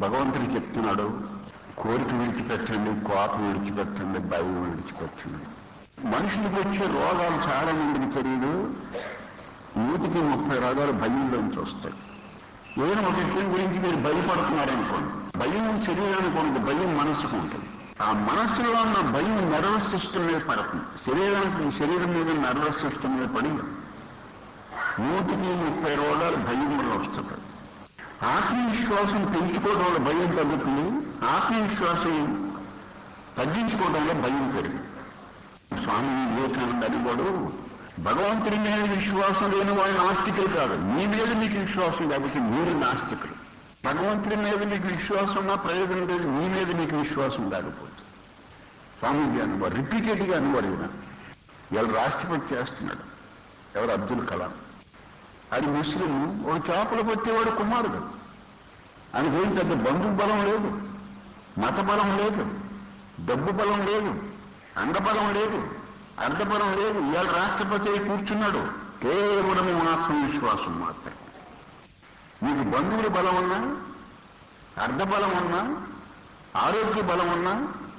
భగవంతుడు చెప్తున్నాడు కోరిక విడిచిపెట్టండి కోపం విడిచిపెట్టండి భయం విడిచిపెట్టండి మనుషులకు వచ్చే రోగాలు చాలా మందికి తెలియదు నూటికి ముప్పై రోగాలు భయంలోంచి వస్తాయి ఏదైనా ఒక విషయం గురించి మీరు భయపడుతున్నారనుకోండి భయం శరీరానికి ఉండదు భయం మనసుకు ఉంటుంది ఆ మనస్సులో ఉన్న భయం నర్వస్ సిస్టమ్ మీద పడుతుంది శరీరానికి శరీరం మీద నర్వస్ సిస్టమ్ మీద పడి నూటికి ముప్పై రోగాలు భయం వల్ల వస్తుంది ఆత్మవిశ్వాసం పెంచుకోవడం వల్ల భయం తగ్గుతుంది ఆత్మవిశ్వాసం తగ్గించుకోవడం వల్ల భయం పెరుగుతుంది స్వామి వివేకానంద అనేవాడు భగవంతుడి మీద విశ్వాసం లేని వాళ్ళు నాస్తికులు కాదు మీ మీద మీకు విశ్వాసం లేకపోతే మీరు నాస్తికులు భగవంతుడి మీద మీకు విశ్వాసం ఉన్నా ప్రయోజనం లేదు మీ మీద మీకు విశ్వాసం లేకపోతే స్వామీజీ అనేవారు రిపీటెడ్గా అనేవారు ఈయన ఇవాళ రాష్ట్రపతి చేస్తున్నాడు ఎవరు అబ్దుల్ కలాం అది ముస్లిం ఒక చేపలు పట్టేవాడు కుమారుడు ఆయనకి ఏం పెద్ద బంధు బలం లేదు మత బలం లేదు డబ్బు బలం లేదు అండబలం లేదు అర్ధబలం లేదు ఇవాళ రాష్ట్రపతి అయి కూర్చున్నాడు కేవలం ఆత్మవిశ్వాసం మాత్రం మీకు బంధువుల బలం ఉన్నా అర్ధబలం ఉన్నా ఆరోగ్య బలం ఉన్నా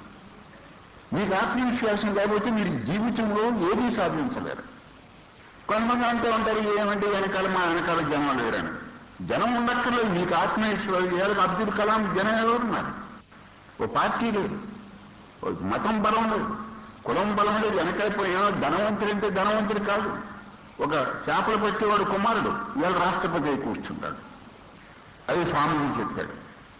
మీకు ఆత్మవిశ్వాసం లేకపోతే మీరు జీవితంలో ఏదీ సాధించలేరు కొంతమంది అంటూ ఉంటారు ఏమంటే వెనకాల మా వెనకాల జనం లేరని జనం ఉండక్కర్లేదు మీకు ఆత్మవిశ్వాసం ఇవాళ అబ్దుల్ కలాం జనం ఎవరున్నారు ఓ పార్టీ లేదు ఓ మతం బలం లేదు కులం బలం లేదు వెనకైపోయినా ధనవంతుడు అంటే ధనవంతుడు కాదు ఒక చేపలు పెట్టేవాడు కుమారుడు ఇవాళ రాష్ట్రపతి అయి కూర్చుంటాడు అది స్వామిజీ చెప్పాడు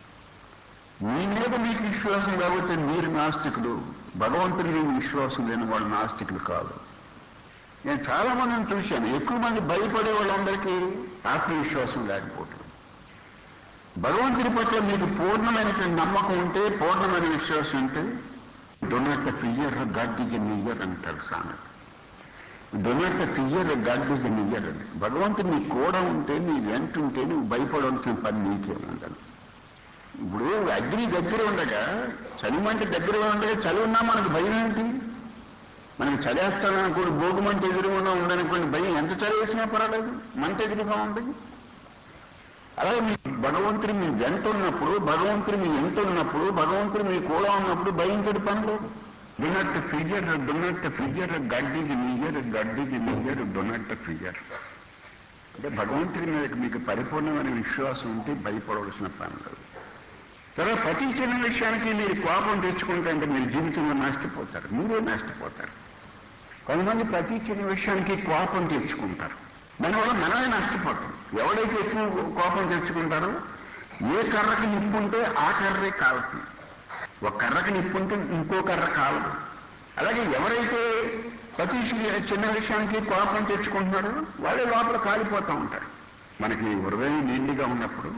మీ మీద మీకు విశ్వాసం లేకపోతే మీరు నాస్తికుడు భగవంతుడి మీద విశ్వాసం లేని వాళ్ళు నాస్తికులు కాదు నేను చాలా మందిని చూశాను ఎక్కువ మంది భయపడే వాళ్ళందరికీ ఆత్మవిశ్వాసం లేకపోవటం భగవంతుడి పట్ల మీకు పూర్ణమైనటువంటి నమ్మకం ఉంటే పూర్ణమైన విశ్వాసం ఉంటే don't fear God is near అంటారు సామెత don't fear God is near అని భగవంతుడు నీ కూడా ఉంటే నీ వెంట ఉంటే నువ్వు భయపడవలసిన పని నీకే ఉండదు ఇప్పుడు అగ్ని దగ్గర ఉండగా చలిమంట దగ్గర ఉండగా చలి ఉన్నా మనకు భయం ఏంటి మనకి చలేస్తాననుకోండి భోగుమంట ఎదురుగుండా ఉండనుకోండి భయం ఎంత చలి వేసినా పర్వాలేదు మంట ఎదురుగా ఉంటుంది అలాగే మీ భగవంతుడు మీ వెంట ఉన్నప్పుడు భగవంతుడు మీ వెంట ఉన్నప్పుడు భగవంతుడు మీ కూడా ఉన్నప్పుడు భయంతో పని లేదు don't fear don't fear God is near God is near don't fear అంటే భగవంతుడి మీద మీకు పరిపూర్ణమైన విశ్వాసం ఉంటే భయపడవలసిన పని లేదు తర్వాత ప్రతి చిన్న విషయానికి మీరు కోపం తెచ్చుకుంటే అంటే మీరు జీవితంలో నష్టపోతారు మీరే నష్టపోతారు కొంతమంది ప్రతి చిన్న విషయానికి కోపం తెచ్చుకుంటారు దానివల్ల మనమే నష్టపోతాం ఎవడైతే ఎక్కువ కోపం తెచ్చుకుంటారో ఏ కర్రకి నిప్పుంటే ఆ కర్రే కాలుతుంది ఒక కర్రకి నిప్పుంటే ఇంకో కర్ర కాలదు అలాగే ఎవరైతే ప్రతి చి- చిన్న విషయానికి కోపం తెచ్చుకుంటున్నారో వాళ్ళే లోపల కాలిపోతూ ఉంటారు మనకి హృదయం నిండిగా ఉన్నప్పుడు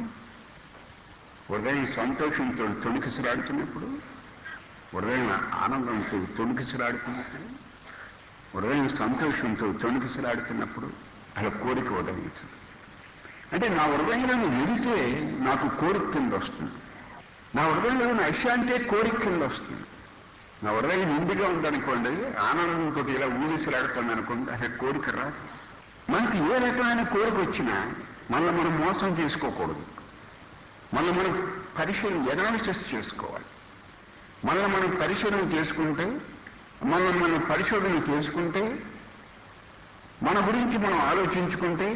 హృదయం సంతోషంతో తొణికిసలాడుతున్నప్పుడు హృదయం ఆనందంతో తొణికిసలాడుతున్నప్పుడు హృదయం సంతోషంతో తొణికిసలాడుతున్నప్పుడు అలా కోరిక ఉదయించదు అంటే నా హృదయంలో వెళితే నాకు కోరిక కింద వస్తుంది నా హృదయంలో ఉన్న అశాంతే కోరిక కింద వస్తుంది నా హృదయం నిండుగా ఉందనుకోండి ఆనందంతో ఇలా ఊగిసలాడుతుంది అనుకోండి అసలు కోరిక రాదు మనకి ఏ రకమైన కోరిక వచ్చినా మళ్ళీ మనం మోసం చేసుకోకూడదు మళ్ళీ మనం పరిశీలన ఎనాలిసిస్ చేసుకోవాలి మళ్ళీ మనం పరిశోధన చేసుకుంటే మళ్ళీ మనం పరిశోధన చేసుకుంటే మన గురించి మనం ఆలోచించుకుంటే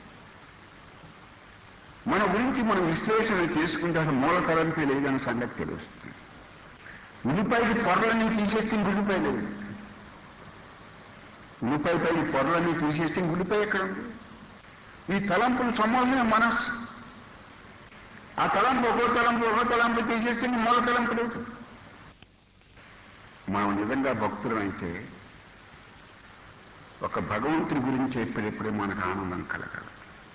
మన గురించి మనం విశ్లేషణ చేసుకుంటే అసలు మూల తలంపే లేదని సంగతి తెలుస్తుంది ఉల్లిపాయకి పొరలన్నీ తీసేస్తే ఉల్లిపాయ లేదు ఉల్లిపాయ పై పొరలన్నీ తీసేస్తే ఉల్లిపాయ ఎక్కడ ఉంది ఈ తలంపుల సమూహమే మనస్సు ఆ తలంపు ఒక్కో తలంపు ఒక్కో తలంపు తీసేస్తే మూల తలంపు లేదు మనం నిజంగా భక్తులం అయితే ఒక భగవంతుని గురించి చెప్పేటప్పుడే మనకు ఆనందం కలగాలి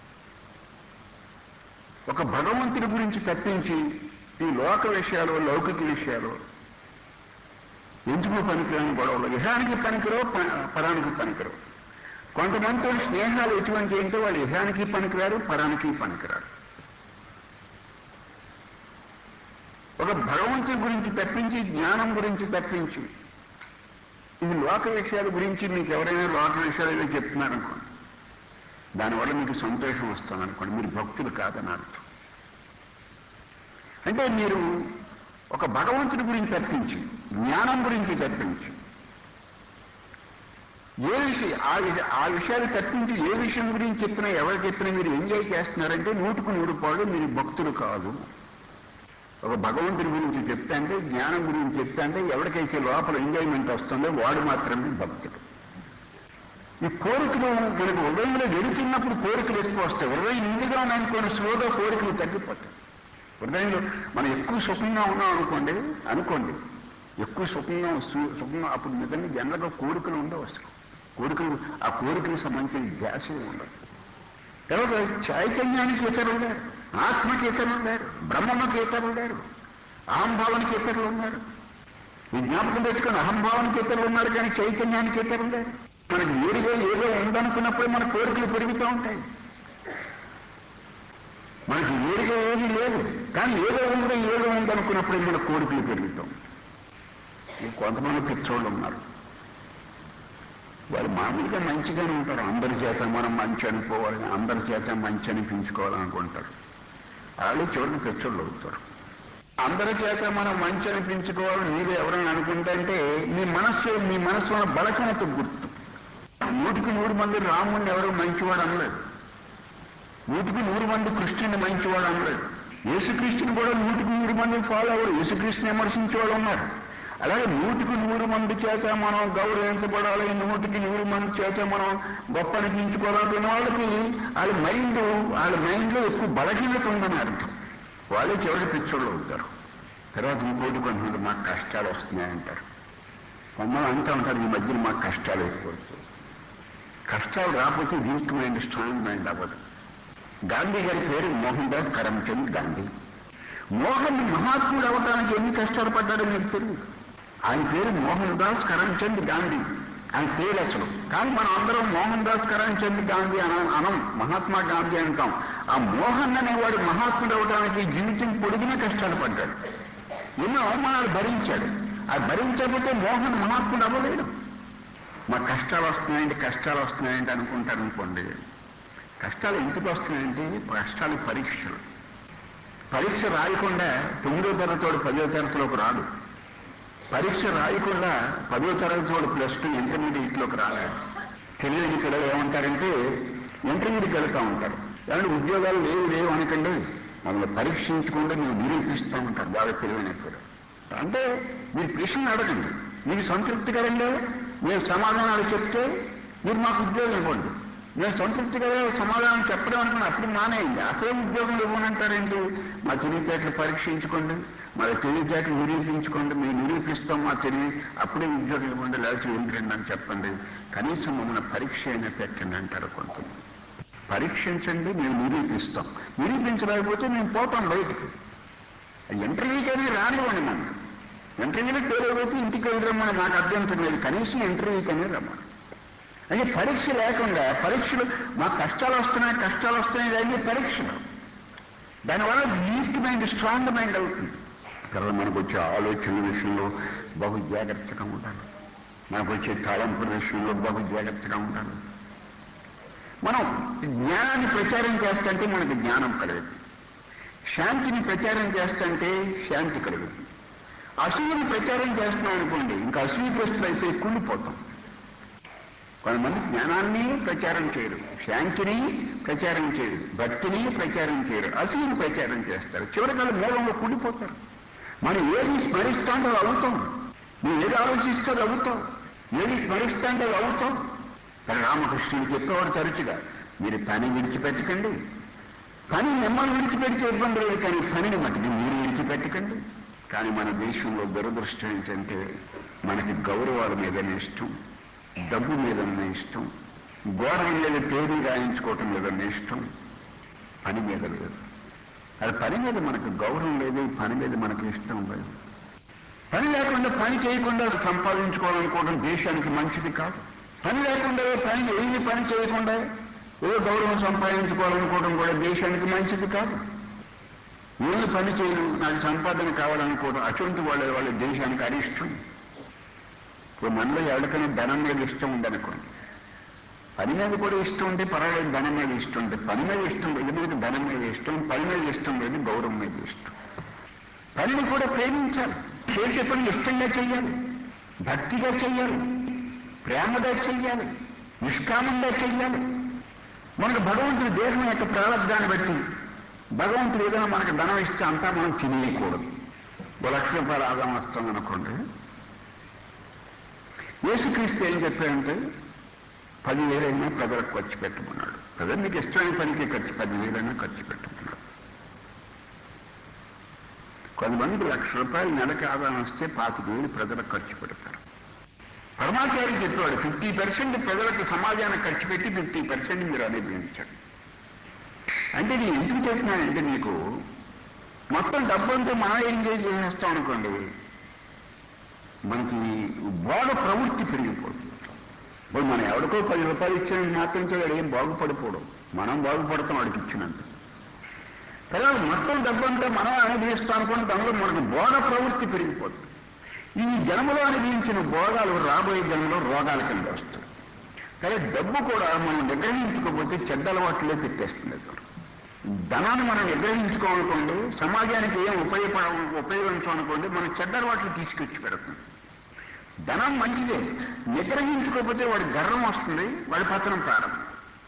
ఒక భగవంతుని గురించి తప్పించి ఈ లోక విషయాలు లౌకిక విషయాలు ఎందుకు పనికిరాని గొడవలు ఇహానికి పనికిరో ప- పరానికి పనికిరో కొంతమందితో స్నేహాలు ఎటువంటి అంటే వాళ్ళు ఇహానికి పనికిరారు పరానికి పనికిరారు ఒక భగవంతుని గురించి తప్పించి జ్ఞానం గురించి తప్పించి ఈ లోక విషయాల గురించి మీకు ఎవరైనా లోక విషయాలు ఏదో చెప్తున్నారనుకోండి దానివల్ల మీకు సంతోషం వస్తుంది అనుకోండి మీరు భక్తులు కాదని అర్థం అంటే మీరు ఒక భగవంతుడి గురించి తప్పించి జ్ఞానం గురించి తప్పించి ఏ విషయం ఆ విష- ఆ విషయాలు తప్పించి ఏ విషయం గురించి చెప్పినా ఎవరు చెప్పినా మీరు ఎంజాయ్ చేస్తున్నారంటే నూటుకు నూరు పాడు మీరు భక్తులు కాదు ఒక భగవంతుడి గురించి చెప్తా అంటే జ్ఞానం గురించి చెప్తా అంటే ఎవరికైతే లోపల ఎంజాయ్మెంట్ వస్తుందో వాడు మాత్రమే భక్తుడు ఈ కోరికలు మనకు హృదయంలో వెళుతున్నప్పుడు కోరికలు ఎక్కువ వస్తాయి హృదయం నిండుగా ఉన్నాయనుకోండి స్లోగా కోరికలు తగ్గిపోతాయి హృదయంలో మనం ఎక్కువ సుఖంగా ఉన్నాం అనుకోండి అనుకోండి ఎక్కువ సుఖంగా సు- సుఖంగా అప్పుడు నిజంగా జనరల్గా కోరికలు ఉండవు అసలు కోరికలు ఆ కోరికలకు సంబంధించిన ధ్యాస ఉండదు తర్వాత చైతన్యానికి ఇతరులు లేరు ఆత్మకి ఇతరులు లేరు బ్రహ్మకి ఇతరులు లేరు అహంభావానికి ఇతరులు ఉన్నారు ఈ జ్ఞాపకం పెట్టుకుని అహంభావానికి ఇతరులు ఉన్నారు కానీ చైతన్యానికి ఇతరులు లేరు మనకి వేడిగా ఏదో ఉందనుకున్నప్పుడు మన కోరికలు పెరుగుతూ ఉంటాయి మనకి వేడిగా ఏది లేదు కానీ ఏదో ఉందో ఏదో ఉందనుకున్నప్పుడు మన కోరికలు పెరుగుతాం కొంతమంది పిచ్చోళ్ళు ఉన్నారు వాళ్ళు మామూలుగా మంచిగానే ఉంటారు అందరి చేత మనం మంచి అనుకోవాలని అందరి చేత మంచి అనిపించుకోవాలనుకుంటారు వాళ్ళు చివరికి పిచ్చోళ్ళు అవుతారు అందరి చేత మనం మంచి అనిపించుకోవాలని మీరు ఎవరైనా అనుకుంటే మీ మనస్సు మీ మనస్సు ఉన్న బలకనకు గుర్తు నూటికి నూరు మంది రాముడిని ఎవరు మంచివాడు అనలేదు నూటికి నూరు మంది కృష్ణుని మంచివాడు అనలేదు యేసుక్రీస్తుని కూడా నూటికి నూరు మంది ఫాలో అవ్వరు యేసుక్రీస్తుని విమర్శించే వాళ్ళు ఉన్నారు అలాగే నూటికి నూరు మంది చేత మనం గౌరవించబడాలి నూటికి నూరు మంది చేత మనం గొప్ప అనిపించుకోవాలనుకున్న వాళ్ళకి వాళ్ళ మైండ్ వాళ్ళ మైండ్లో ఎక్కువ బలహీనత ఉందని అర్థం వాళ్ళే చివరికి పిచ్చోళ్ళు అవుతారు తర్వాత ఇంకోటి కొంతమంది మాకు కష్టాలు వస్తున్నాయంటారు కొంతమంది అంటూ ఉంటారు ఈ మధ్యన మాకు కష్టాలు ఎక్కువ వచ్చాయి కష్టాలు రాకపోతే వీక్ మైండ్ స్ట్రాంగ్ మైండ్ అవ్వదు గాంధీ గారి పేరు మోహన్ దాస్ కరమ్చంద్ గాంధీ మోహన్ మహాత్ముడు అవ్వడానికి ఎన్ని కష్టాలు పడ్డాడో మీకు తెలియదు ఆయన పేరు మోహన్ దాస్ కరమ్చంద్ గాంధీ ఆయన పేరు అసలు కానీ మనం అందరం మోహన్ దాస్ కరమ్చంద్ గాంధీ అన అనం మహాత్మా గాంధీ అంటాం ఆ మోహన్ అనేవాడు మహాత్ముడు అవడానికి జీవితం పొడిగిన కష్టాలు పడ్డాడు ఎన్నో అవమానాలు భరించాడు అది భరించకపోతే మోహన్ మహాత్ముడు అవ్వలేడు మా కష్టాలు వస్తున్నాయంటే కష్టాలు వస్తున్నాయంటే అనుకుంటారు అనుకోండి కష్టాలు ఎందుకు వస్తున్నాయంటే కష్టాలు పరీక్షలు పరీక్ష రాయకుండా తొమ్మిదో తరగతి పదో తరగతిలోకి రాడు పరీక్ష రాయకుండా పదో తరగతి వాడు ప్లస్ టూ ఇంటర్మీడియట్లోకి రాలేడు తెలియని పిల్లలు ఏమంటారంటే ఇంటర్మీడియట్కి వెళ్తా ఉంటారు కానీ ఉద్యోగాలు లేవు లేవు అనకండి మమ్మల్ని పరీక్షించకుండా మేము నిరూపిస్తూ ఉంటారు బాగా తెలియని పిల్లలు అంటే మీరు ప్రశ్నలు అడగండి మీకు సంతృప్తికరంగా మీరు సమాధానాలు చెప్తే మీరు మాకు ఉద్యోగం ఇవ్వండి నేను సంతృప్తికరంగా సమాధానం చెప్పడం అనుకున్నా అప్పుడు మానేయండి అసలే ఉద్యోగం ఇవ్వనంటారేంటి మా తెలివితేటలు పరీక్షించుకోండి మా తెలివితేటలు నిరూపించుకోండి మేము నిరూపిస్తాం మా తెలివి అప్పుడే ఉద్యోగం ఇవ్వండి లేకపోతే ఏంటండి అని చెప్పండి కనీసం మమ్మల్ని పరీక్ష అయినా పెట్టండి అంటారు కొంతమంది పరీక్షించండి మేము నిరూపిస్తాం నిరూపించలేకపోతే మేము పోతాం బయటికి ఇంటర్వ్యూకైనా రానివ్వండి మనం ఇంటర్వ్యూలో పేరు ఇంటికి వెళ్ళరమ్మని నాకు అభ్యంతరం లేదు కనీసం ఇంటర్వ్యూకైనా రమ్మని అంటే పరీక్ష లేకుండా పరీక్షలు మా కష్టాలు వస్తున్నాయి కష్టాలు వస్తున్నాయి అన్ని పరీక్షలు దానివల్ల వీక్ మైండ్ స్ట్రాంగ్ మైండ్ అవుతుంది తర్వాత మనకు వచ్చే ఆలోచనల విషయంలో బహు జాగ్రత్తగా ఉండాలి మనకు వచ్చే తలంపుల విషయంలో బహు జాగ్రత్తగా ఉండాలి మనం జ్ఞానాన్ని ప్రచారం చేస్తుంటే మనకు జ్ఞానం కలగదు శాంతిని ప్రచారం చేస్తుంటే శాంతి కలుగుతుంది అసూయని ప్రచారం చేస్తున్నాం అనుకోండి ఇంకా అసూయగ్రస్తులు అయితే కుళ్ళిపోతాం కొంతమంది జ్ఞానాన్ని ప్రచారం చేయరు శాంతిని ప్రచారం చేయరు భక్తిని ప్రచారం చేయరు అసూయని ప్రచారం చేస్తారు చివరికాల మూలంలో కుళ్ళిపోతారు మనం ఏది స్మరిస్తాంటే అది అవుతాం నువ్వు ఏది ఆలోచిస్తే అది అవుతాం ఏది స్మరిస్తాంటే అది అవుతాం కానీ రామకృష్ణుడు చెప్పేవాడు తరచుగా మీరు పని విడిచిపెట్టకండి పని మిమ్మల్ని విడిచిపెడితే ఇబ్బంది లేదు కానీ పనిని మటుకు మీరు విడిచిపెట్టకండి కానీ మన దేశంలో దురదృష్టం ఏంటంటే మనకి గౌరవాల మీదనే ఇష్టం డబ్బు మీదనే ఇష్టం గోడల మీద పేరు రాయించుకోవటం మీదనే ఇష్టం పని మీద లేదు అది పని మీద మనకు గౌరవం లేదు పని మీద మనకు ఇష్టం లేదు పని లేకుండా పని చేయకుండా సంపాదించుకోవాలనుకోవడం దేశానికి మంచిది కాదు పని లేకుండా పని ఏమి పని చేయకుండా ఏదో గౌరవం సంపాదించుకోవాలనుకోవడం కూడా దేశానికి మంచిది కాదు ఏమి పని చేయను నాకు సంపాదన కావాలనుకోవడం అటువంటి వాళ్ళ వాళ్ళ దేశానికి అరిష్టం ఇప్పుడు మనలో ఎవరికైనా ధనం మీద ఇష్టం ఉందనుకోండి పని మీద కూడా ఇష్టం ఉంటే పర్వాలేదు ధనం మీద ఇష్టం ఉంటే పని మీద ఇష్టం లేదు మనకి ధనం మీద ఇష్టం పని మీద ఇష్టం లేదు గౌరవం మీద ఇష్టం పనిని కూడా ప్రేమించాలి చేసే పని ఇష్టంగా చెయ్యాలి భక్తిగా చెయ్యాలి ప్రేమగా చెయ్యాలి నిష్కామంగా చెయ్యాలి మనకు భగవంతుడి దేహం యొక్క ప్రారంభాన్ని బట్టి భగవంతుడు ఏదైనా మనకు ధనం ఇస్తే అంతా మనం తినేయకూడదు ఓ లక్ష రూపాయలు ఆదాయం వస్తాం అనుకోండి యేసుక్రీస్తు ఏం చెప్పాడంటే పదివేలైనా ప్రజలకు ఖర్చు పెట్టమన్నాడు ప్రజలు మీకు ఇష్టమైన పనికి ఖర్చు పదివేలైనా ఖర్చు పెట్టమన్నాడు కొంతమందికి లక్ష రూపాయలు నెలకి ఆదాయం వస్తే పాతిక వేలు ప్రజలకు ఖర్చు పెడతారు పరమాచారి చెప్పాడు ఫిఫ్టీ పర్సెంట్ ప్రజలకు సమాజానికి ఖర్చు పెట్టి ఫిఫ్టీ పర్సెంట్ మీరు అనుభవించండి అంటే నేను ఎందుకు చెప్తున్నానంటే మీకు మొత్తం డబ్బంతా మనం ఎంజాయ్ చేసేస్తాం అనుకోండి మనకి భోగ ప్రవృత్తి పెరిగిపోతుంది ఇప్పుడు మనం ఎవరికో పది రూపాయలు ఇచ్చిన మాత్రం వాడు ఏం బాగుపడిపోవడం మనం బాగుపడతాం వాడికి ఇచ్చినంత తర్వాత మొత్తం డబ్బంతా మనం అనుభవిస్తాం అనుకోండి దానిలో మనకు భోగ ప్రవృత్తి పెరిగిపోతుంది ఈ జన్మలో అనుభవించిన భోగాలు రాబోయే జన్మలో రోగాల కింద వస్తాయి కానీ డబ్బు కూడా మనం నిగ్రహించుకోకపోతే చెడ్డ అలవాట్లే పెట్టేస్తుంది అది. ధనాన్ని మనం నిగ్రహించుకోవాలనుకోండి సమాజానికి ఏం ఉపయోగపడ ఉపయోగించాలనుకోండి మనం చెడ్డ అలవాట్లు తీసుకొచ్చి పెడుతుంది ధనం మంచిదే నిగ్రహించుకోకపోతే వాడి గర్వం వస్తుంది వాడి పతనం ప్రారంభం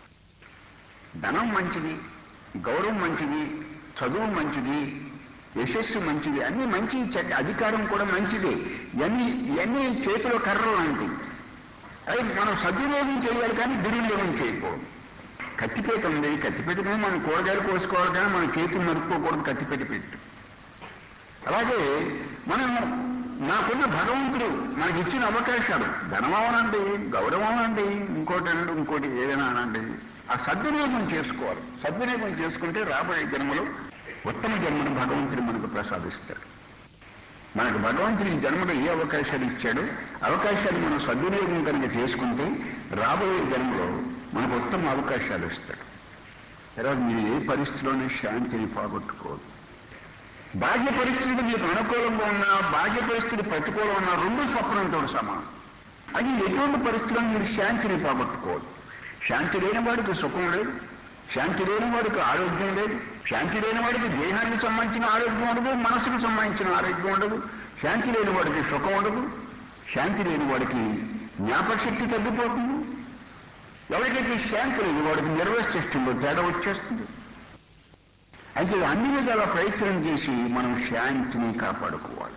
ధనం మంచిది గౌరవం మంచిది చదువు మంచిది యశస్సు మంచిది అన్ని మంచి చెడ్డ అధికారం కూడా మంచిదే ఇవన్నీ ఇవన్నీ చేతిలో కర్రలు లాంటివి అవి మనం సద్వినియోగం చేయాలి కానీ దుర్వినియోగం చేయకూడదు కత్తిపేట ఉంది కత్తిపేట మీద మనం కూరగాయలు కోసుకోవాలి కానీ మన చేతులు నరుక్కోకూడదు కత్తిపేట పెట్టు అలాగే మనం నాకున్న భగవంతుడు మనకి ఇచ్చిన అవకాశాలు ధనం అవనండి గౌరవం అనండి ఇంకోటి అనండి ఇంకోటి ఏదైనా అనండి ఆ సద్వినియోగం చేసుకోవాలి సద్వినియోగం చేసుకుంటే రాబోయే జన్మలో ఉత్తమ జన్మను భగవంతుడు మనకు ప్రసాదిస్తాడు మనకు భగవంతుడు ఈ జన్మలో ఏ అవకాశాలు ఇచ్చాడో అవకాశాలు మనం సద్వినియోగం కనుక చేసుకుంటే రాబోయే జన్మలో మనకు ఉత్తమ అవకాశాలు ఇస్తాడు తర్వాత మీరు ఏ పరిస్థితిలోనే శాంతిని పోగొట్టుకోవద్దు బాహ్య పరిస్థితులు మీకు అనుకూలంగా ఉన్నా బాహ్య పరిస్థితి ప్రతికూలంగా ఉన్నా రెండు స్వప్నంతో సమానం అది ఎటువంటి పరిస్థితుల్లో మీరు శాంతిని పోగొట్టుకోవద్దు శాంతి లేని వాడికి సుఖం లేదు శాంతి లేని వాడికి ఆరోగ్యం లేదు శాంతి లేని వాడికి దేహానికి సంబంధించిన ఆరోగ్యం ఉండదు మనసుకు సంబంధించిన ఆరోగ్యం ఉండదు శాంతి లేని వాడికి సుఖం ఉండదు శాంతి లేని వాడికి జ్ఞాపకశక్తి తగ్గిపోతుంది ఎవరికైతే శాంతి లేదు వాడికి నిర్వహ సిస్టంలో తేడా వచ్చేస్తుంది అయితే అన్ని విధాల ప్రయత్నం చేసి మనం శాంతిని కాపాడుకోవాలి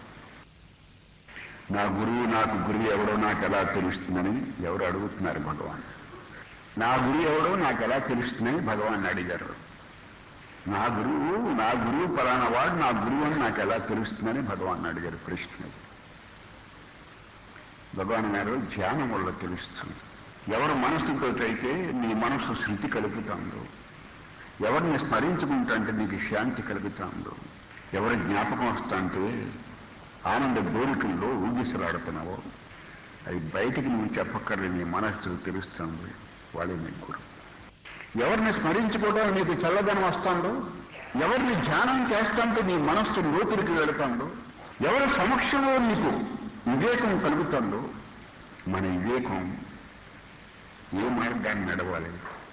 నా గురువు నాకు గురువు ఎవడో నాకు ఎలా తెలుస్తుందని ఎవరు అడుగుతున్నారు భగవాన్ నా గురువు ఎవడో నాకు ఎలా తెలుస్తుందని భగవాన్ అడిగారు నా గురువు నా గురువు పలానా వాడు నా గురువు అని నాకు ఎలా తెలుస్తుందని భగవాన్ అడిగారు కృష్ణుడు భగవాన్ గారు ధ్యానం వల్ల తెలుస్తుంది ఎవరు మనస్సుతో అయితే నీ మనస్సు శృతి కలుపుతుందో ఎవరిని స్మరించుకుంటుంటే నీకు శాంతి కలుగుతుందో ఎవరి జ్ఞాపకం వస్తుంటే ఆనంద డోలికల్లో ఊగిసలాడుతున్నావో అది బయటికి నువ్వు చెప్పక్కర్లేదు నీ మనస్సు తెలుస్తుంది వాళ్ళే నీ గురు ఎవరిని స్మరించుకోవడం నీకు చల్లదనం వస్తుందో ఎవరిని ధ్యానం చేస్తుంటే నీ మనస్సు లోతుడికి వెళుతుందో ఎవరి సమక్షంలో నీకు వివేకం కలుగుతుందో మన వివేకం ఏ మార్గాన్ని నడవాలి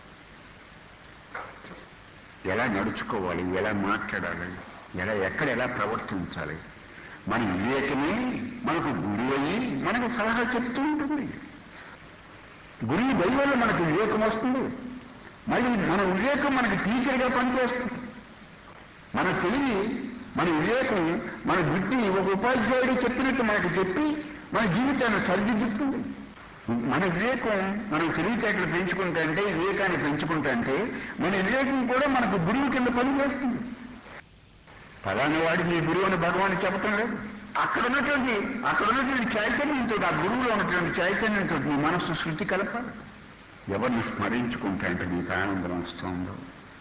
ఎలా నడుచుకోవాలి ఎలా మాట్లాడాలి ఎలా ఎక్కడ ఎలా ప్రవర్తించాలి మన వివేకమే మనకు గురి అయ్యి మనకు సలహా చెప్తూ ఉంటుంది గురువు దయ వల్ల మనకు వివేకం వస్తుంది మళ్ళీ మన వివేకం మనకి టీచర్గా పనిచేస్తుంది మన తెలివి మన వివేకం మన బుద్ధి ఒక ఉపాధ్యాయుడు చెప్పినట్టు మనకు చెప్పి మన జీవితాన్ని సరిదిద్దుతుంది మన వివేకం మనం తెలివితేటలు పెంచుకుంటా అంటే వివేకాన్ని పెంచుకుంటా అంటే మన వివేకం కూడా మనకు గురువు కింద పనిచేస్తుంది ఫలానా వాడి మీ గురువు అని భగవాన్ చెప్పటం లేదు అక్కడ ఉన్నటువంటి అక్కడ ఉన్నటువంటి చైతన్యంతో ఆ గురువులో ఉన్నటువంటి చైతన్యంతో నీ మనస్సు శృతి కలపాలి ఎవరిని స్మరించుకుంటా అంటే నీకు ఆనందం వస్తుందో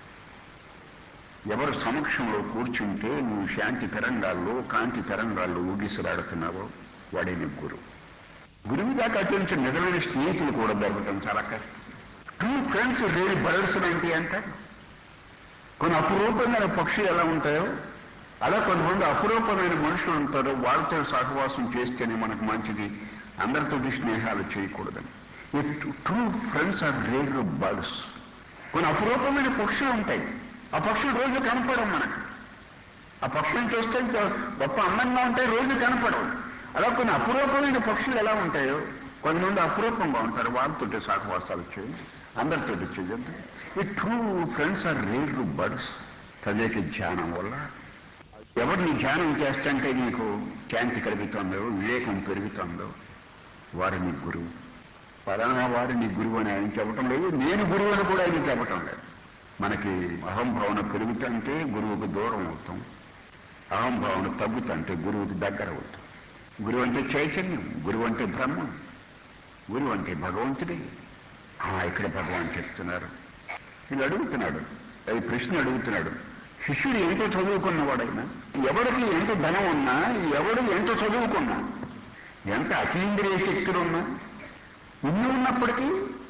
ఎవరు సమక్షంలో కూర్చుంటే నువ్వు శాంతి తరంగాల్లో కాంతి తరంగాల్లో ఊగిసలాడుతున్నావో వాడే నీ గురువు గురువు దాకా అటువంటి నిజమైన స్నేహితులు కూడా దొరకటం చాలా కష్టం ట్రూ ఫ్రెండ్స్ రేడి బర్డ్స్ లాంటి అంటారు కొన్ని అపురూపమైన పక్షులు ఎలా ఉంటాయో అలా కొంతమంది అపురూపమైన మనుషులు ఉంటారు వాళ్ళతో సహవాసం చేస్తేనే మనకు మంచిది అందరితోటి స్నేహాలు చేయకూడదని true friends are rare birds కొన్ని అపురూపమైన పక్షులు ఉంటాయి ఆ పక్షులు రోజు కనపడం మనకు ఆ పక్షులను చూస్తే ఇంకా గొప్ప అందంగా ఉంటాయి రోజు కనపడవు అలా కొన్ని అపురూపమైన పక్షులు ఎలా ఉంటాయో కొంతమంది అపురూపంగా ఉంటారు వాళ్ళతోటి సాకువాసాలు చేయండి అందరితోటి చేయండి ఈ true friends are rare birds చదివేకి ధ్యానం వల్ల ఎవరిని ధ్యానం చేస్తుంటే నీకు శాంతి కలుగుతుందో వివేకం పెరుగుతుందో వారు నీ గురువు పలానా వారు నీ గురువు అని ఆయన చెప్పటం లేదు నేను గురువు అని కూడా ఆయన చెప్పటం లేదు మనకి అహంభావన పెరుగుతుంటే గురువుకు దూరం అవుతాం అహంభావన తగ్గుతుంటే గురువుకి దగ్గర అవుతాం గురువు అంటే చైతన్యం గురువు అంటే బ్రహ్మం గురువు అంటే భగవంతుడే ఆ, ఇక్కడ భగవాన్ చెప్తున్నారు ఇది అడుగుతున్నాడు అది ప్రశ్న అడుగుతున్నాడు శిష్యుడు ఎంత చదువుకున్నవాడైనా ఎవరికి ఎంత ధనం ఉన్నా ఎవడు ఎంత చదువుకున్నా ఎంత అతీంద్రియ శక్తులు ఉన్నా ఇన్ని ఉన్నప్పటికీ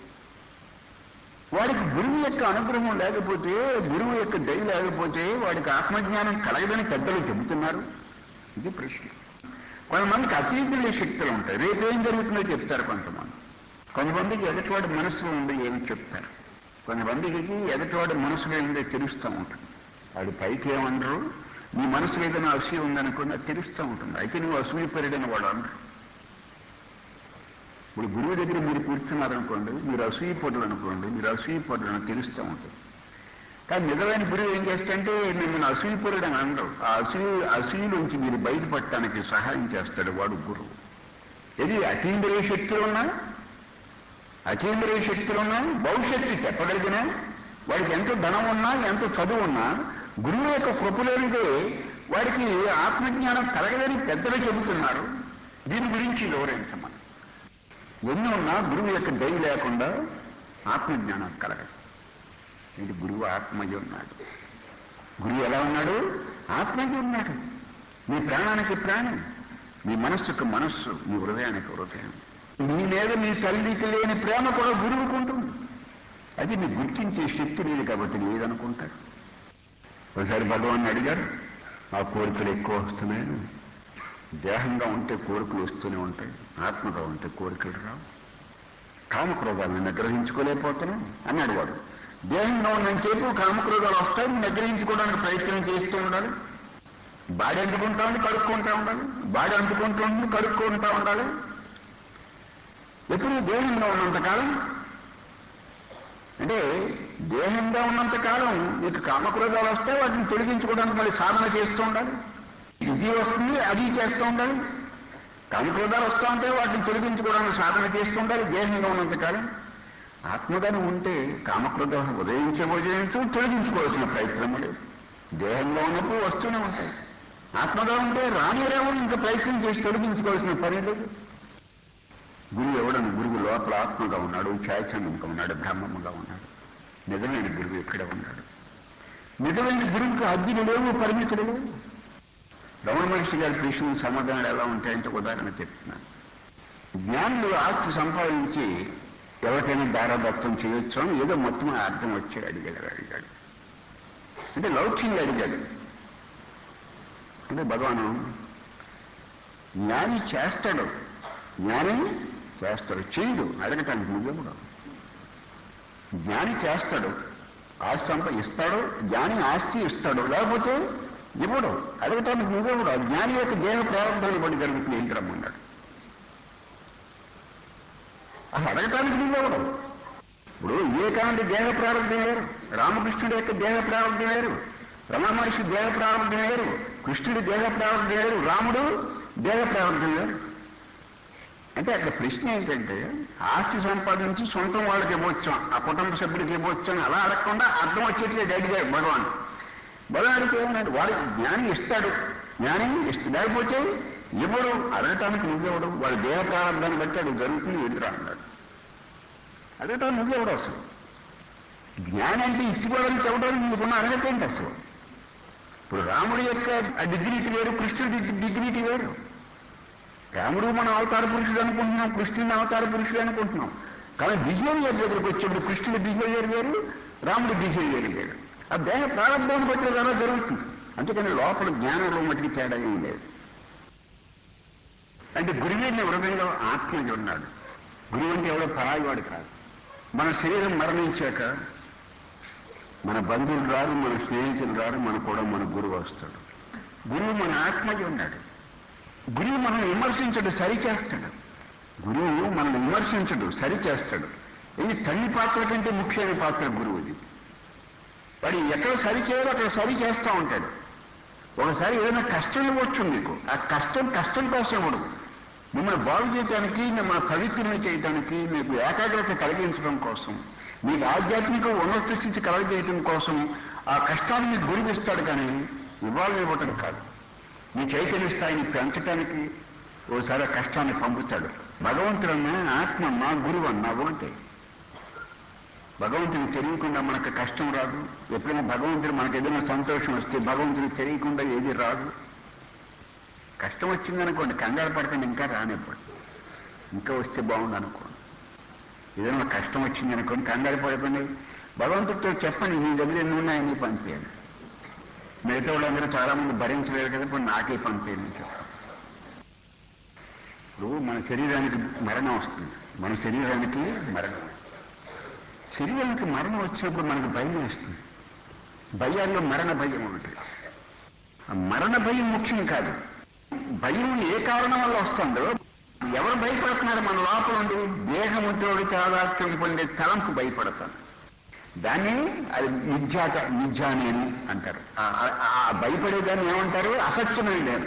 వాడికి గురువు యొక్క అనుగ్రహం లేకపోతే గురువు యొక్క దయ లేకపోతే వాడికి ఆత్మజ్ఞానం కలగదని పెద్దలు చెబుతున్నారు ఇది ప్రశ్న కొంతమందికి అతీంద్రియ శక్తులు ఉంటాయి రేపేం జరుగుతుందో చెప్తారు కొంతమంది కొంతమందికి ఎదటివాడి మనసులో ఉండి ఏమి చెప్తారు కొంతమందికి ఎదటివాడి మనసులో ఉండే తెలుస్తూ ఉంటుంది వాడి పైకి ఏమనరు నీ మనసులో ఏదైనా అసూయ ఉందనుకున్నా తెలుస్తూ ఉంటుంది అయితే నువ్వు అసూయ పెరిగిన వాడు అనరు ఇప్పుడు గురువు దగ్గర మీరు కూర్చున్నారనుకోండి మీరు అసూయ పడులు అనుకోండి మీరు అసూయ పడులు అని తెలుస్తూ ఉంటుంది కానీ నిజమైన గురువు ఏం చేస్తాడంటే మిమ్మల్ని అసూయ పరుడు అని అనరు ఆ అసూయ అసూయలోంచి మీరు బయటపడటానికి సహాయం చేస్తాడు వాడు గురువు ఇది అతీంద్రియ శక్తులు ఉన్నా అతీంద్రియ శక్తులున్నా భవిష్యత్తు చెప్పగలిగినా వాడికి ఎంత ధనం ఉన్నా ఎంత చదువు ఉన్నా గురువు యొక్క కృపలేనిదే వాడికి ఆత్మజ్ఞానం కలగదని పెద్దలు చెబుతున్నారు దీని గురించి వివరించమని ఎన్ని ఉన్నా గురువు యొక్క దయ లేకుండా ఆత్మజ్ఞానం కలగదు ఇది గురువు ఆత్మయ్య ఉన్నాడు గురువు ఎలా ఉన్నాడు ఆత్మయ్య ఉన్నాడు నీ ప్రాణానికి ప్రాణం నీ మనస్సుకు మనస్సు నీ హృదయానికి హృదయం నీ మీద నీ తల్లికి లేని ప్రేమ కూడా గురువుకు ఉంటుంది అది నీ గుర్తించే శక్తి లేదు కాబట్టి లేదనుకుంటారు ఒకసారి భగవాన్ అడిగారు ఆ కోరికలు ఎక్కువ వస్తున్నాయని దేహంగా ఉంటే కోరికలు వస్తూనే ఉంటాయి ఆత్మగా ఉంటే కోరికలు రావు కామక్రోధాలను నిగ్రహించుకోలేకపోతున్నాం అన్నాడు వాడు దేహంగా ఉన్నంతసేపు కామక్రోధాలు వస్తాయి నువ్వు నిగ్రహించుకోవడానికి ప్రయత్నం చేస్తూ ఉండాలి బాడీ అంటుకుంటా ఉండి కడుక్కుంటా ఉండాలి బాడీ అంటుకుంటూ ఉండి కడుక్కుంటా ఉండాలి ఎప్పుడు దేహంగా ఉన్నంతకాలం అంటే దేహంగా ఉన్నంత కాలం నీకు కామక్రోధాలు వస్తే వాటిని తొలగించుకోవడానికి మళ్ళీ సాధన చేస్తూ ఉండాలి ఇది వస్తుంది అది చేస్తూ ఉండాలి కామక్రోధాలు వస్తూ ఉంటే వాటిని తొలగించుకోవడానికి సాధన చేస్తూ ఉండాలి దేహంగా ఉన్నంత కాలం ఆత్మగానే ఉంటే కామక్రోధాలను ఉదయించే ఉదయించు తొలగించుకోవాల్సిన ప్రయత్నం లేదు దేహంలో ఉన్నప్పుడు వస్తూనే ఉంటాయి ఆత్మగా ఉంటే రానిరేమో ఇంకా ప్రయత్నం చేసి తొలగించుకోవాల్సిన పని లేదు గురువు ఎవడని గురువు లోపల ఆత్మగా ఉన్నాడు చైతన్యంగా ఉన్నాడు బ్రహ్మముగా ఉన్నాడు నిజమైన గురువు ఎక్కడ ఉన్నాడు నిజమైన గురువుకి అగ్ని లేవు పరిమితులు లేవు రమణ మహర్షి గారి ప్రశ్న సమాధానాలు ఎలా ఉంటాయంటే ఉదాహరణ చెప్తున్నాను జ్ఞానులు ఆస్తి సంపాదించి ఎవరికైనా దారాదత్తం చేయొచ్చు అని ఏదో మొత్తం అర్థం వచ్చి అడిగాడు అడిగాడు అంటే లౌక్యంగా అడిగాడు అంటే భగవాను జ్ఞాని చేస్తాడు జ్ఞాని చేస్తాడు చేయడు అడగటానికి నువ్వే కూడా జ్ఞాని చేస్తాడు ఆస్తి సంప ఇస్తాడు జ్ఞాని ఆస్తి ఇస్తాడు లేకపోతే ఇవ్వడు అడగటానికి నువ్వే కూడా జ్ఞాని యొక్క దేహ ప్రారంభాన్ని బట్టి జరుగుతుంది ఏంటి రమ్మన్నాడు అసలు అడగటానికి నువ్వెవడు ఇప్పుడు వివేకానంద దేహ ప్రారంభం వేరు రామకృష్ణుడి యొక్క దేహ ప్రారంభం వేరు రమణ మహర్షి దేహ ప్రారంభం వేరు కృష్ణుడి దేహ ప్రారంభం వేరు రాముడు దేహ ప్రారంభం వేరు అంటే అక్కడ ప్రశ్న ఏంటంటే ఆస్తి సంపాదించి సొంతం వాళ్ళకి ఇవ్వచ్చు ఆ కుటుంబ సభ్యుడికి ఇవ్వచ్చు అని అలా అడగకుండా అర్థం వచ్చేట్లేదు అడిగాడు భగవాన్ భగవానికి ఏమన్నాడు వాడు జ్ఞాని ఇస్తాడు జ్ఞాని ఇస్త లేకపోతే ఇవ్వడు అడగటానికి నువ్వెవడు వాడి దేహ ప్రారంభాన్ని బట్టి అది జరుగుతుంది ఎదురా అన్నాడు అడగటానికి నువ్వెవడు అసలు జ్ఞాని అంటే ఇచ్చిపోవడానికి చెప్పడానికి నీకున్న అర్హత ఏంటి అసలు ఇప్పుడు రాముడి యొక్క ఆ డిగ్నిటీ వేరు కృష్ణుడి డిగ్నిటీ వేరు రాముడు మన అవతార పురుషుడు అనుకుంటున్నాం కృష్ణుని అవతార పురుషుడు అనుకుంటున్నాం కానీ బిహేవియర్ దగ్గరకు వచ్చేప్పుడు కృష్ణుడి బిహేవియర్ వేరు రాముడి బిహేవియర్ వేరు ఆ దేహ ప్రారంభాన్ని బట్టి అలా జరుగుతుంది అందుకని లోపల జ్ఞానంలో మటుకు తేడా ఏం లేదు అంటే గురువేన్న హృదయంలో ఆత్మయ్య ఉన్నాడు గురువు అంటే ఎవడో పరాయివాడు కాదు మన శరీరం మరణించాక మన బంధువులు రారు మన స్నేహితులు రారు మన కూడా మన గురువు వస్తాడు గురువు మన ఆత్మయ్య ఉన్నాడు గురువు మనల్ని విమర్శించడు సరి చేస్తాడు గురువు మనల్ని విమర్శించడు సరి చేస్తాడు ఇది తల్లి పాత్ర కంటే ముఖ్యమైన పాత్ర గురువుది వాడు ఎక్కడ సరి చేయాలో అక్కడ సరి చేస్తూ ఉంటాడు ఒకసారి ఏదైనా కష్టం ఇవ్వచ్చు మీకు ఆ కష్టం కష్టం కోసం ఇవ్వడు మిమ్మల్ని బాగు చేయడానికి మిమ్మల్ని పవిత్రం చేయడానికి మీకు ఏకాగ్రత కలిగించడం కోసం మీకు ఆధ్యాత్మిక ఉన్నత స్థితి కలగజేయడం కోసం ఆ కష్టాన్ని మీకు గురిపిస్తాడు కానీ ఇవ్వాలని ఇవ్వటం కాదు మీ చైతన్య స్థాయిని పెంచడానికి ఓసారి ఆ కష్టాన్ని పంపుతాడు భగవంతుడన్నా ఆత్మ మా గురువు అన్నా ఒకటే భగవంతుని తెలియకుండా మనకు కష్టం రాదు ఎప్పుడైనా భగవంతుడు మనకు ఏదైనా సంతోషం వస్తే భగవంతుని తెలియకుండా ఏది రాదు కష్టం వచ్చిందనుకోండి కంగారు పడకండి ఇంకా రానివ్వండి ఇంకా వస్తే బాగుంది అనుకోండి ఏదైనా కష్టం వచ్చింది అనుకోండి కంగారు పడకండి భగవంతుడితో చెప్పండి నీ దగ్గర ఎన్ని ఉన్నాయని పంపేయండి మిగతా వాళ్ళందరూ చాలా మంది భరించలేరు కదా ఇప్పుడు నాకే పంపేయని చెప్పండి ఇప్పుడు మన శరీరానికి మరణం వస్తుంది మన శరీరానికి మరణం శరీరానికి మరణం వచ్చినప్పుడు మనకు భయం వేస్తుంది భయాల్లో మరణ భయం ఉంటుంది ఆ మరణ భయం ముఖ్యం కాదు భయం ఏ కారణం వల్ల వస్తుందో ఎవరు భయపడుతున్నారు మన లోపల ఉండి దేహముతోడు చాదాత్యం పొందే తలంపు భయపడతాను దాన్ని అది నిజాత నిజానేని అంటారు ఆ- ఆ- ఆ భయపడేదాన్ని ఏమంటారు అసత్యమైన నేను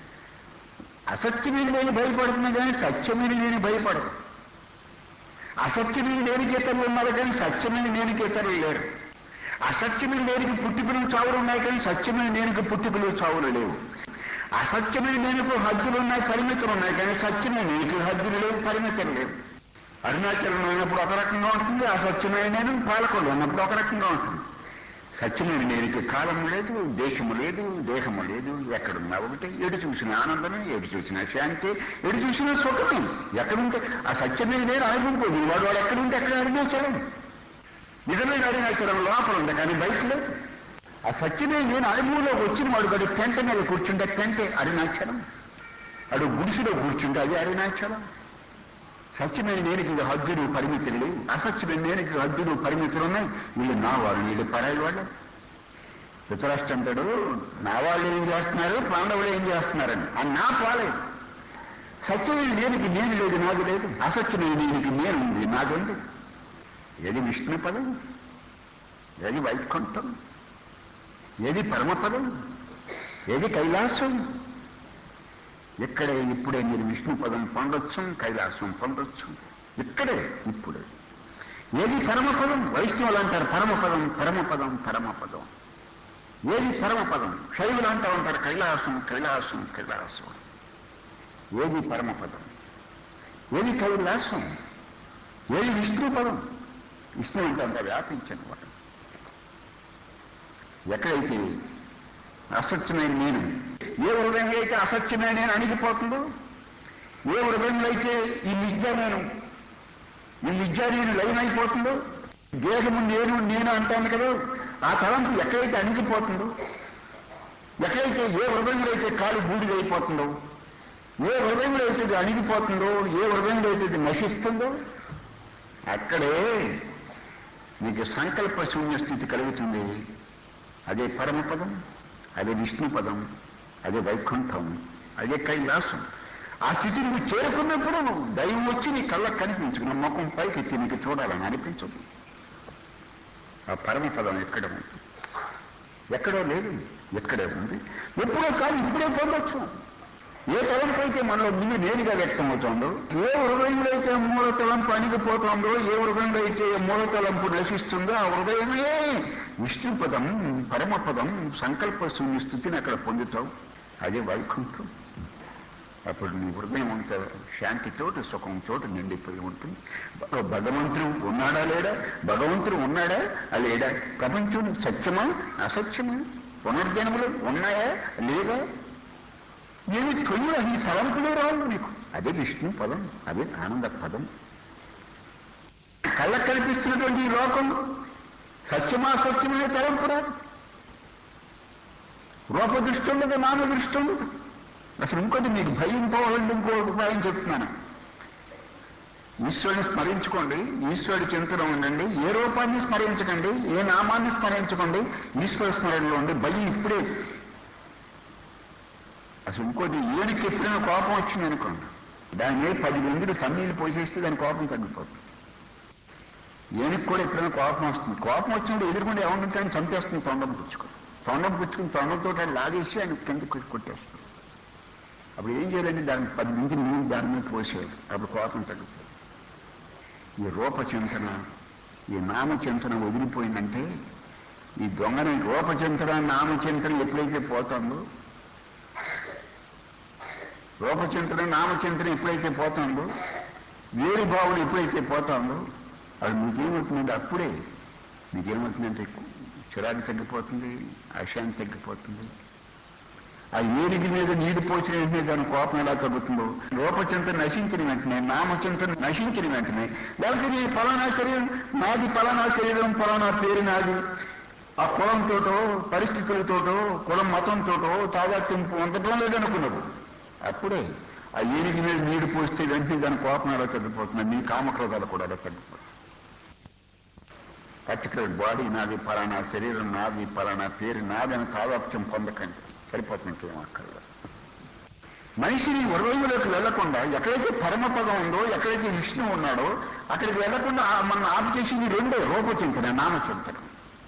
అసత్యమైన నేను భయపడుతున్నా కానీ సత్యమైన నేను భయపడదు అసత్యమైన లేనికి ఇతరులు ఉన్నారు కానీ సత్యమైన లేనికి ఇతరులు లేరు అసత్యమైన లేనికి పుట్టుకలు చావులు ఉన్నాయి కానీ సత్యమైన లేనికి పుట్టుకలు చావులు లేవు అసత్యమైన లేనికి హద్దులు ఉన్నాయి పరిమితులు ఉన్నాయి కానీ సత్యమైన లేనికి హద్దులు లేవు పరిమితులు లేవు అరుణాచలం ఉన్నప్పుడు ఒక రకంగా ఉంటుంది అసత్యమైన నేను పాలకొండ ఉన్నప్పుడు ఒక రకంగా ఉంటుంది సత్యమైన నేనికి కాలం లేదు దేశము లేదు దేహము లేదు ఎక్కడున్నా ఒకటి ఎటు చూసిన ఆనందమే ఎటు చూసిన శాంతి ఎటు చూసిన సుఖమే ఎక్కడుంటే ఆ సత్యమైన నేను అనుకుంటుంది వాడు వాడు ఎక్కడుంటే ఎక్కడ అరుణాచలం నిజమైన అరుణాచలం లోపల ఉంది కానీ బయట లేదు ఆ సత్యమే నేను అనుభవంలోకి వచ్చిన వాడు గడి పెంట మీద కూర్చుంటే పెంటే అరుణాచలం అడు గుడిసెలో కూర్చుంటే అది అరుణాచలం సత్యమైన నేనికి హద్దులు పరిమితులు లేవు అసత్యమైన నేనికి హద్దులు పరిమితులు ఉన్నాయి వీళ్ళు నా వాళ్ళు వీళ్ళు పరాయి వాళ్ళు ధృతరాష్ట్ర అంటాడు నా వాళ్ళు ఏం చేస్తున్నారు పాండవులు ఏం చేస్తున్నారని ఆ నా పాలేదు సత్యమైన నేనికి నేను లేదు నాది లేదు అసత్యమైన నేనికి నేను ఉంది నాదుంది ఏది విష్ణు పదం ఏది వైకుంఠం ఏది పరమపదం ఏది కైలాసం ఇక్కడే ఇప్పుడే మీరు విష్ణు పదం పొందొచ్చు కైలాసం పొందొచ్చు ఇక్కడే ఇప్పుడే ఏది పరమపదం వైష్ణవులు అంటారు పరమపదం పరమపదం పరమపదం ఏది పరమపదం శైవులు అంటూ ఉంటారు కైలాసం కైలాసం కైలాసం ఏది పరమపదం ఏది కైలాసం ఏది విష్ణు పదం విష్ణు అంటే అంత వ్యాపించిన వాడు ఎక్కడైతే అసత్యమైన నేను ఏ హృదయంలో అయితే అసత్యమైన నేను అణిగిపోతుందో ఏ హృదయంలో అయితే ఈ నిజ నేను ఈ నిజ నేను లైన్ అయిపోతుందో దేహము నేను నేను అంటాను కదా ఆ తలంపు ఎక్కడైతే అణిగిపోతుందో ఎక్కడైతే ఏ హృదయంలో అయితే కాలు బూడిదైపోతుందో ఏ హృదయంలో అయితే ఇది అణిగిపోతుందో ఏ హృదయంలో అయితే ఇది నశిస్తుందో అక్కడే మీకు సంకల్ప శూన్య స్థితి కలుగుతుంది అదే పరమపదం అదే విష్ణు పదం అదే వైకుంఠం అదే కైలాసం ఆ స్థితి నువ్వు చేరుకున్నప్పుడు దైవం వచ్చి నీ కళ్ళకు కనిపించు నా ముఖం పైకి ఎత్తి నీకు చూడాలని అనిపించదు ఆ పరమపదం ఎక్కడ ఉంది ఎక్కడో లేదు ఎక్కడే ఉంది ఎప్పుడో కాదు ఇప్పుడే పొందొచ్చు ఏ తలంపు అయితే మనలో ముందు నేరుగా వ్యక్తం అవుతుందో ఏ హృదయంలో అయితే మూల తలంపు అణిగిపోతుందో ఏ హృదయంలో అయితే మూల తలంపు నశిస్తుందో ఆ హృదయమే విష్ణుపదం పరమపదం సంకల్ప శూన్య స్థితిని అక్కడ పొందుతావు అదే వైకుంఠం అప్పుడు నీ హృదయం అంత శాంతితోటి సుఖంతోటి నిండిపోయి ఉంటుంది భ- భగవంతుడు ఉన్నాడా లేడా భగవంతుడు ఉన్నాడా ఆ లేడా ప్రపంచం సత్యమా అసత్యమా పునర్జన్మలు ఉన్నాయా లేదా ఏమి తొలి ఈ తలంపులే రావు నీకు అదే విష్ణు పదం అదే ఆనంద పదం కళ్ళకు కనిపిస్తున్నటువంటి ఈ లోకం సత్యమా సత్యమనే తలంపు రాదు రూప దృష్టి ఉండదు నామ దృష్టి ఉండదు అసలు ఇంకోటి మీకు భయం పోవాలంటే ఇంకో ఉపాయం చెప్తున్నాను ఈశ్వరుని స్మరించుకోండి ఈశ్వరుడి చింతన ఉండండి ఏ రూపాన్ని స్మరించకండి ఏ నామాన్ని స్మరించకండి ఈశ్వర స్మరణలో ఉండి భయం ఇప్పుడే అసలు ఇంకోటి ఏడికి ఎప్పుడైనా కోపం వచ్చింది అనుకోండి దాని మీద పది మందిని సన్నీళ్ళు పోసేస్తే దాని కోపం తగ్గిపోతుంది ఏనుగు కూడా ఎప్పుడైనా కోపం వస్తుంది కోపం వచ్చినప్పుడు ఎదురుకుండా ఏమంటుంటే ఆయన చంపేస్తుంది తొండం పుచ్చుకొని తొండం పుచ్చుకుని తొండంతో ఆయన లాగేసి ఆయన కిందకి కొట్టేస్తుంది అప్పుడు ఏం చేయాలంటే దానికి పది మంది నీళ్ళు దాని మీద పోసేయాలి అప్పుడు కోపం తగ్గుతుంది ఈ రూపచింతన ఈ నామచింతన వదిలిపోయిందంటే ఈ దొంగని రూపచింతన నామచింతన ఎప్పుడైతే పోతుందో రూపచింతన నామచింతన ఎప్పుడైతే పోతుందో వేరు భావన ఎప్పుడైతే పోతుందో అది మీకేమవుతుందంటే అప్పుడే మీకేమవుతుందంటే చిరాకు తగ్గిపోతుంది అశాంతి తగ్గిపోతుంది ఆ ఏడికి మీద నీరు పోసిన వెంటనే దాని కోపం ఎలా తగ్గుతుందో రూపచింత నశించిన వెంటనే నామచింత నశించిన వెంటనే లేకపోతే నీ ఫలానా శరీరం నాది ఫలానా శరీరం ఫలానా పేరు నాది ఆ కులంతోటో పరిస్థితులతోటో కులం మతంతోటో తాదాత్యం పొందడం లేదనుకున్నాడు అప్పుడే ఆ ఏడికి మీద నీరు పోస్తే వెంటనే దాని కోపం ఎలా తగ్గిపోతుంది నీ కామక్రోధాలు కూడా ఎలా తగ్గిపోతుంది పర్టికులర్ బాడీ నాది ఫలానా శరీరం నాది ఫలానా పేరు నాదని తాదాప్యం పొందకండి సరిపోతుంది ఇంకేం అక్కర్లేదు మనిషిని హృదయంలోకి వెళ్లకుండా ఎక్కడైతే పరమపదం ఉందో ఎక్కడైతే విష్ణు ఉన్నాడో అక్కడికి వెళ్లకుండా మన ఆపు చేసింది రెండే రూపచింతన నామచింతన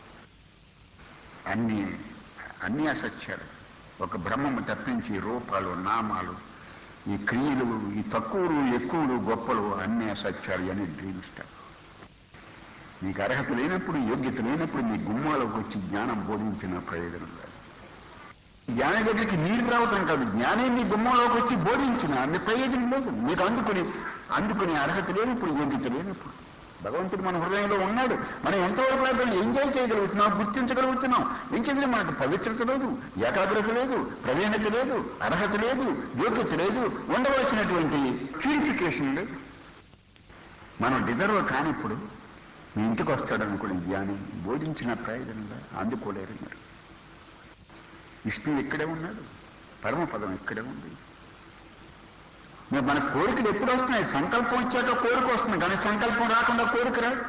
అన్ని అన్ని అసత్యాలు ఒక బ్రహ్మము తప్పించి రూపాలు నామాలు ఈ క్రియలు ఈ తక్కువలు ఎక్కువలు గొప్పలు అన్ని అసత్యాలు అని డ్రీమ్ స్టార్ మీకు అర్హత లేనప్పుడు యోగ్యత లేనప్పుడు మీ గుమ్మాలకు వచ్చి జ్ఞానం బోధించిన ప్రయోజనం లేదు జ్ఞాని దగ్గరికి నీరు రావటం కాదు జ్ఞానే మీ గుమ్మంలోకి వచ్చి బోధించిన అన్ని ప్రయోజనం లేదు మీకు అందుకుని అందుకుని అర్హత లేనప్పుడు యోగ్యత లేనప్పుడు భగవంతుడు మన హృదయంలో ఉన్నాడు మనం ఎంతవరకు అతను ఎంజాయ్ చేయగలుగుతున్నాం గుర్తించగలుగుతున్నాం ఎంచేది మనకు పవిత్రత లేదు ఏకాగ్రత లేదు ప్రవీణత లేదు అర్హత లేదు యోగ్యత లేదు ఉండవలసినటువంటి ప్యూరిఫికేషన్ లేదు మనం డిజర్వ్ కానిప్పుడు మీ ఇంటికి వస్తాడు అనుకోండి జ్ఞాని బోధించిన ప్రయోజనంగా అందుకోలేరు మీరు విష్ణువు ఇక్కడే ఉన్నాడు పరమపదం ఇక్కడే ఉంది మరి మన కోరికలు ఎప్పుడు వస్తున్నాయి సంకల్పం వచ్చాక కోరిక వస్తుంది కానీ సంకల్పం రాకుండా కోరిక రాదు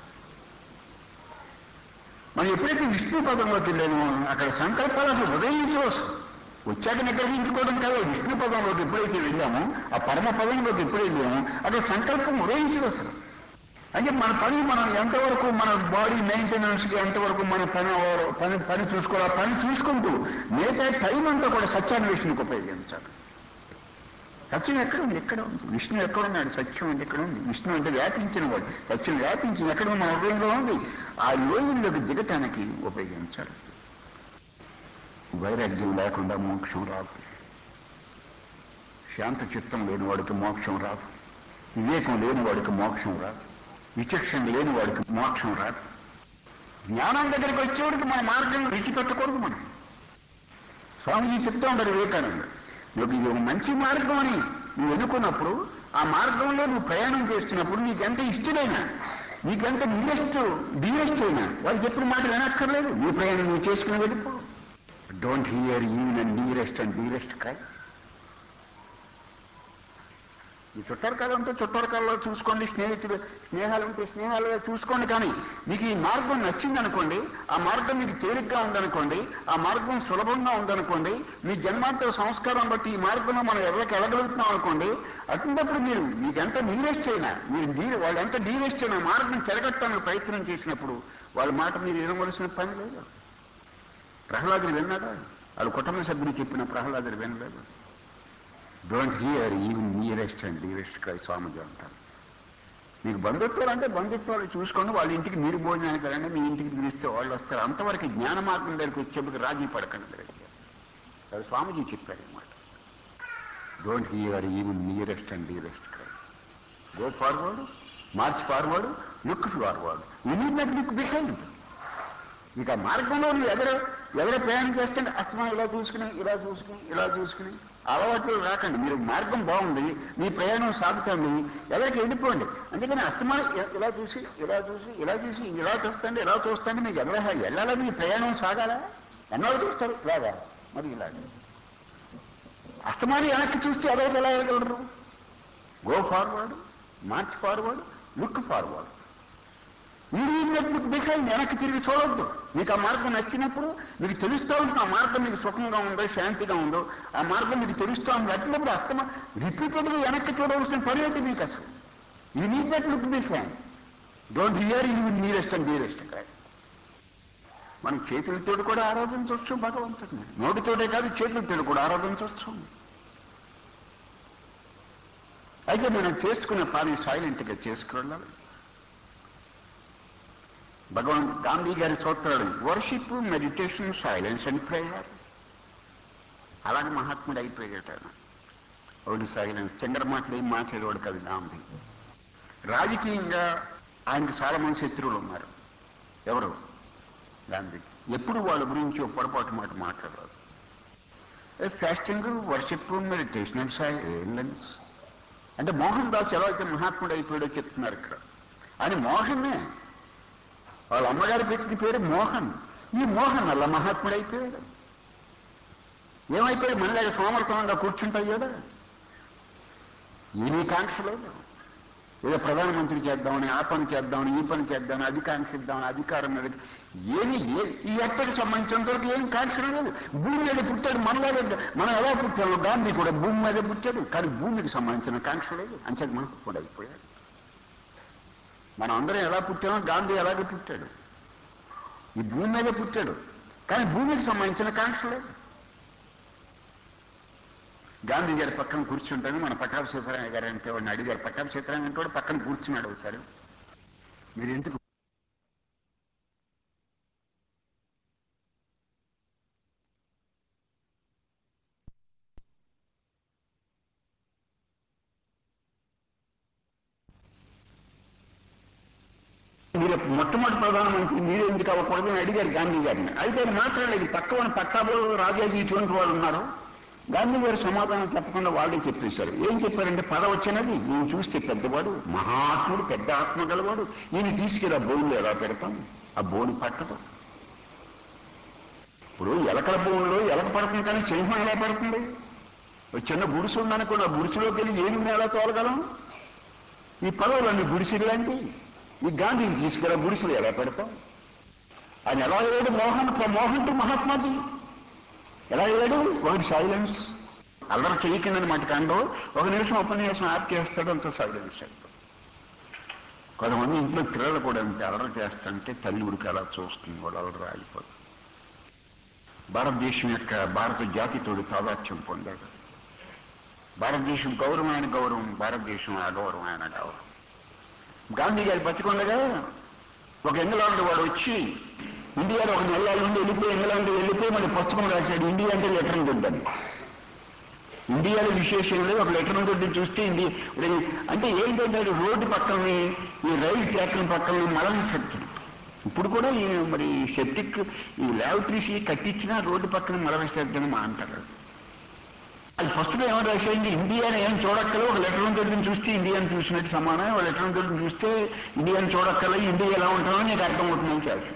మనం ఎప్పుడైతే విష్ణు పదంలోకి వెళ్ళామో అక్కడ సంకల్పాలు అసలు ఉదయించవచ్చు వచ్చాక నిగ్రహించుకోవడం కాదు విష్ణు పదంలోకి ఎప్పుడైతే వెళ్ళామో ఆ పరమ పదంలోకి ఎప్పుడు వెళ్ళామో అక్కడ సంకల్పం ఉదయించదు అసలు అంటే మన పని మనం ఎంతవరకు మన బాడీ మెయింటెనెన్స్కి ఎంతవరకు మన పని పని పని చూసుకోవాలి పని చూసుకుంటూ మిగతా టైం అంతా కూడా సత్యాన్వేషణకు ఉపయోగించాలి సత్యం ఎక్కడ ఉంది ఎక్కడ ఉంది విష్ణు ఎక్కడ ఉన్నాడు సత్యం అంటే ఎక్కడ ఉంది విష్ణు అంటే వ్యాపించిన వాడు సత్యం వ్యాపించింది ఎక్కడ మన హృదయంలో ఉంది ఆ లోయంలోకి దిగటానికి ఉపయోగించాలి వైరాగ్యం లేకుండా మోక్షం రాదు శాంత చిత్తం లేని వాడికి మోక్షం రాదు వివేకం లేని వాడికి మోక్షం రాదు విచక్షణ లేని వాడికి మోక్షం రాదు జ్ఞానం దగ్గరికి వచ్చేవాడికి మన మార్గం విడిచిపెట్టకూడదు మనం స్వామిజీ చెప్తూ ఉంటారు వివేకానంద నువ్వు ఇది ఒక మంచి మార్గం అని నువ్వు ఎన్నుకున్నప్పుడు ఆ మార్గంలో నువ్వు ప్రయాణం చేస్తున్నప్పుడు నీకెంత ఇష్టమైనా నీకెంత నియరెస్ట్ డియరెస్ట్ అయినా వాళ్ళు చెప్పిన మాట వినక్కర్లేదు నీ ప్రయాణం నువ్వు చేసుకుని వెళ్ళిపో don't hear even and dearest and dearest కాదు ఈ చుట్టారకాలు ఉంటే చుట్టారకాలలో చూసుకోండి స్నేహితులు స్నేహాలు ఉంటే స్నేహాలుగా చూసుకోండి కానీ మీకు ఈ మార్గం నచ్చింది అనుకోండి ఆ మార్గం మీకు తేలిగ్గా ఉందనుకోండి ఆ మార్గం సులభంగా ఉందనుకోండి మీ జన్మాంతర సంస్కారం బట్టి ఈ మార్గంలో మనం ఎవరికి వెళ్ళగలుగుతున్నాం అనుకోండి అటువంటిప్పుడు మీరు మీకు ఎంత నీరెస్ట్ అయినా మీరు డీ- వాళ్ళు ఎంత డీరెస్ట్ అయినా మార్గం చెరగట్టడానికి ప్రయత్నం చేసినప్పుడు వాళ్ళ మాట మీరు వినవలసిన పని లేదు ప్రహ్లాదుడు విన్నాడా వాళ్ళ కుటుంబ సభ్యులు చెప్పిన ప్రహ్లాదుడు వినలేదు don't hear even nearest and dearest cry Swamiji అంటారు మీకు బంధుత్వాలు అంటే బంధుత్వాలు చూసుకోండి వాళ్ళ ఇంటికి మీరు భోజనానికి వెళ్ళండి మీ ఇంటికి పిలిస్తే వాళ్ళు వస్తారు అంతవరకు జ్ఞాన మార్గం దగ్గరికి వచ్చేప్పుడు రాజీ పడకండి దగ్గర అది స్వామిజీ చెప్పారు అన్నమాట don't hear even nearest and dearest cry go forward march forward look forward you need not look behind ఇక మార్గంలో నువ్వు ఎదర ఎవరో ప్రయాణం చేస్తుంటే అస్తమా ఇలా చూసుకుని ఇలా చూసుకుని ఇలా చూసుకుని అలవాట్లు రాకండి మీరు మార్గం బాగుంది మీ ప్రయాణం సాగుతుంది ఎవరికి వెళ్ళిపోండి అందుకని అస్తమా ఇ- ఇలా చూసి ఇలా చూసి ఇలా చూసి ఇలా చూస్తాండి ఇలా చూస్తాండి మీకు ఎవర వెళ్ళాలా మీ ప్రయాణం సాగాలా ఎన్నాళ్ళు చూస్తారు ఇలాగా మరి ఇలాగా అస్తమాని వెనక్కి చూస్తే ఎవరికి ఎలా వెళ్ళగలరు go forward march forward look forward మీరు బిహైండ్ వెనక్కి తిరిగి చూడొద్దు మీకు ఆ మార్గం నచ్చినప్పుడు మీకు తెలుస్తూ ఉంటుంది ఆ మార్గం మీకు సుఖంగా ఉందో శాంతిగా ఉందో ఆ మార్గం మీకు తెలుస్తూ ఉంది అట్టినప్పుడు అస్తమ రిపీటెడ్గా వెనక్కి చూడవలసిన పని ఏంటి మీకు అసలు ఈ need that look behind don't hear you will nearest and dearest కాదు మనం చేతులతో కూడా ఆరాధించవచ్చు భగవంతుడిని నోటితోటే కాదు చేతులతో కూడా ఆరాధించవచ్చు అయితే మనం చేసుకున్న పని సైలెంట్గా చేసుకెళ్ళాలి భగవాన్ గాంధీ గారి సూత్రాలు worship meditation silence and prayer అలాగే మహాత్ముడు అయిపోయాడు ఆయన ఒకటి సైలెన్స్ చిల్లర మాటలు ఏం మాట్లాడేవాడు కాదు గాంధీ రాజకీయంగా ఆయనకు చాలా మంది శత్రువులు ఉన్నారు ఎవరు గాంధీ ఎప్పుడు వాళ్ళ గురించి ఒక పొరపాటు మాట మాట్లాడరాదు fasting worship meditation and silence అంటే మోహన్ దాస్ ఎలా అయితే మహాత్ముడు అయిపోయాడో చెప్తున్నారు ఇక్కడ ఆయన మోహన్నే వాళ్ళ అమ్మగారు పెట్టిన పేరు మోహన్ ఈ మోహన్ అలా మహాత్ముడు అయిపోయాడు ఏమైపోయాడు మళ్ళీ సోమరతనంగా కూర్చుంటాయ్యాడు ఏమీ కాంక్ష లేదు ఏదో ప్రధానమంత్రి చేద్దామని ఆ పని చేద్దామని ఈ పని చేద్దామని అది కాంక్షిద్దామని అధికారం మీద ఏమి ఏ- ఈ ఎక్కడికి సంబంధించినంత వరకు ఏం కాంక్ష లేదు భూమి మీద పుట్టాడు మనలాగే మనం ఎలా పుట్టాము గాంధీ కూడా భూమి మీద పుట్టాడు కానీ భూమికి సంబంధించిన కాంక్ష లేదు అంచేది మనకు కూడా అయిపోయాడు మనం అందరం ఎలా పుట్టామో గాంధీ అలాగే పుట్టాడు ఈ భూమి మీద పుట్టాడు కానీ భూమికి సంబంధించిన కాంక్ష లేదు గాంధీ గారి పక్కన కూర్చుంటాను మన పట్టాభి సీతారామయ్య గారు అంటే వాడిని అడిగారు పట్టాభి సీతారామయ్య అంటే వాడు పక్కన కూర్చున్నాడు ఒకసారి మీరు ఎందుకు మీరు మొట్టమొదటి ప్రధానమంత్రి మీరు ఎందుకు అవ్వకూడదు అని అడిగారు గాంధీ గారిని అయితే ఆయన మాట్లాడలేదు పక్కన పట్టాభులు రాజాజీ ఇటువంటి వాళ్ళు ఉన్నారు గాంధీ గారు సమాధానం చెప్పకుండా వాళ్ళే చెప్పేశారు ఏం చెప్పారంటే పద వచ్చినది నేను చూస్తే పెద్దవాడు మహాత్ముడు పెద్ద ఆత్మ గలవాడు ఈయన తీసుకెళ్ళి ఆ బోన్లో ఎలా పెడతాం ఆ బోన్ పట్టదు ఇప్పుడు ఎలకల బోన్లో ఎలక పడుతుంది కానీ సింహం ఎలా పడుతుంది ఒక చిన్న గుడిసె ఉందనుకోండి ఆ గుడిసెలోకి వెళ్ళి ఏనుగుని ఎలా తోలగలం ఈ పదవులన్నీ గుడిసెలు లాంటి ఈ గాంధీని తీసుకెళ్ళి గుడిసెలు ఎలా పెడతాం ఆయన ఎలా అయ్యాడు మోహన్ మోహన్ టు మహాత్మాజీ ఎలా అయ్యాడు ఒకటి సైలెన్స్ అల్లరి చేయకుందని మాట కాండో ఒక నిమిషం ఉపన్యాసం ఆప్ చేస్తాడు అంత సైలెన్స్ కొంతమంది ఇంట్లో పిల్లలు కూడా అంతే అల్లరి చేస్తుంటే తల్లి ఉడికి అలా చూస్తుంది కూడా అల్లరి ఆగిపోతుంది భారతదేశం యొక్క భారత జాతితోడు తాదాత్యం పొందాడు భారతదేశం గౌరవమైన గౌరవం భారతదేశం అగౌరవమైన గౌరవం గాంధీ గారి బతికొండగా ఒక ఇంగ్లాండ్ వాడు వచ్చి ఇండియాలో ఒక నెల నుండి వెళ్ళిపోయి ఇంగ్లాండ్ వెళ్ళిపోయి మళ్ళీ పుస్తకం రాశాడు ఇండియా అంటే లెటర్ దొడ్డని ఇండియాలో విశేషం లేదు ఒక లెటర్ దొడ్డి చూస్తే ఇండియా అంటే ఏంటంటే రోడ్డు పక్కనే ఈ రైలు ట్రాక్ పక్కన మలం సెప్టిక్ ఇప్పుడు కూడా ఈ మరి సెప్టిక్ ఈ ల్యాబొటరీస్ కట్టించినా రోడ్డు పక్కన మల విసర్జన మా అంటారు అది పుస్తకం ఏమని రాసేయండి ఇండియాని ఏం చూడక్కల ఒక లెటర్ దొడ్డిని చూస్తే ఇండియాని చూసినట్టు సమానం ఒక లెటర్ దొడ్డిని చూస్తే ఇండియాని చూడక్కల ఇండియా ఎలా ఉంటుందో నీకు అర్థమవుతుందని చేస్తాను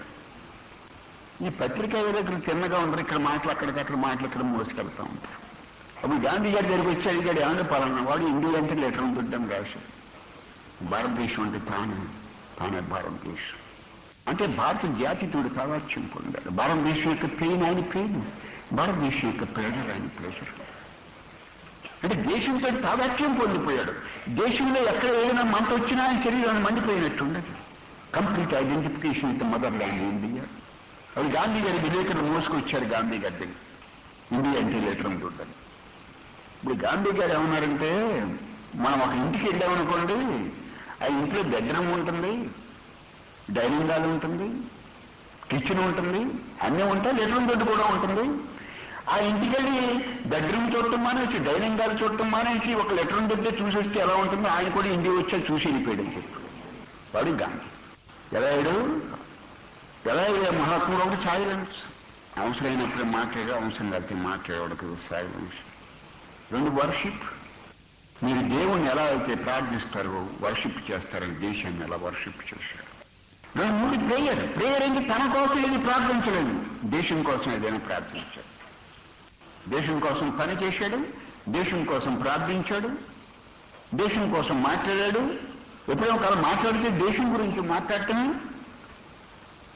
ఈ పత్రిక దగ్గర చిన్నగా ఉండరు ఇక్కడ మాటలు అక్కడికి అక్కడ మాటలు ఇక్కడ మోసుకెళ్తా ఉంటారు అప్పుడు గాంధీ గారి దగ్గరికి వచ్చి అడిగాడు ఏమన్నా పలానా వాడు ఇండియా అంటే లెటర్ దొడ్డం రాశాడు భారతదేశం అంటే తాను తానే భారతదేశం అంటే భారత జాతితోడు తావాచ్యం పొందాడు భారతదేశం యొక్క పెయిన్ ఆయన పెయిన్ భారతదేశం యొక్క ప్రెజర్ ఆయన ప్రెజర్ అంటే దేశంతో తాదాత్యం పొందిపోయాడు దేశంలో ఎక్కడ ఏదైనా మంట వచ్చినా ఆయన శరీరాన్ని మండిపోయినట్టు ఉండదు complete identification with motherland India అవి గాంధీ గారి విలేకరులు మోసుకొచ్చారు గాంధీ గారి దగ్గర ఇండియా అంటే లెటర్ ఉంటుంది ఇప్పుడు గాంధీ గారు ఏమన్నారంటే మనం ఒక ఇంటికి వెళ్ళామనుకోండి ఆ ఇంట్లో బెడ్రూమ్ ఉంటుంది డైనింగ్ హాల్ ఉంటుంది కిచెన్ ఉంటుంది అన్నీ ఉంటాయి లెటర్ దొడ్డు కూడా ఉంటుంది ఆ ఇంటికి వెళ్ళి బెడ్రూమ్ చూడటం మానేసి డైనింగ్ హాల్ చూడటం మానేసి ఒక లెటర్ దొడ్డే చూసేస్తే ఎలా ఉంటుందో ఆయన కూడా ఇంటికి వచ్చా చూసి వెళ్ళిపోయాడు అని చెప్పాడు వాడు గాంధీ ఎలా అయ్యాడు ఎలా అయ్యా మహాత్ముడు ఒకటి సైలెన్స్ అవసరమైనప్పుడు మాట్లాడే అవసరం లేకపోతే మాట్లాడేవాడికి సైలెన్స్ రెండు వర్షిప్ మీరు దేవుణ్ణి ఎలా అయితే ప్రార్థిస్తారో వర్షిప్ చేస్తారో దేశాన్ని ఎలా వర్షిప్ చేశారు రెండు మూడు ప్రేయర్ ప్రేయర్ ఏంటి తన కోసం ఏది ప్రార్థించలేదు దేశం కోసం ఏదైనా ప్రార్థించాడు దేశం కోసం పని చేశాడు దేశం కోసం ప్రార్థించాడు దేశం కోసం మాట్లాడాడు ఎప్పుడో ఒకవేళ మాట్లాడితే దేశం గురించి మాట్లాడటమే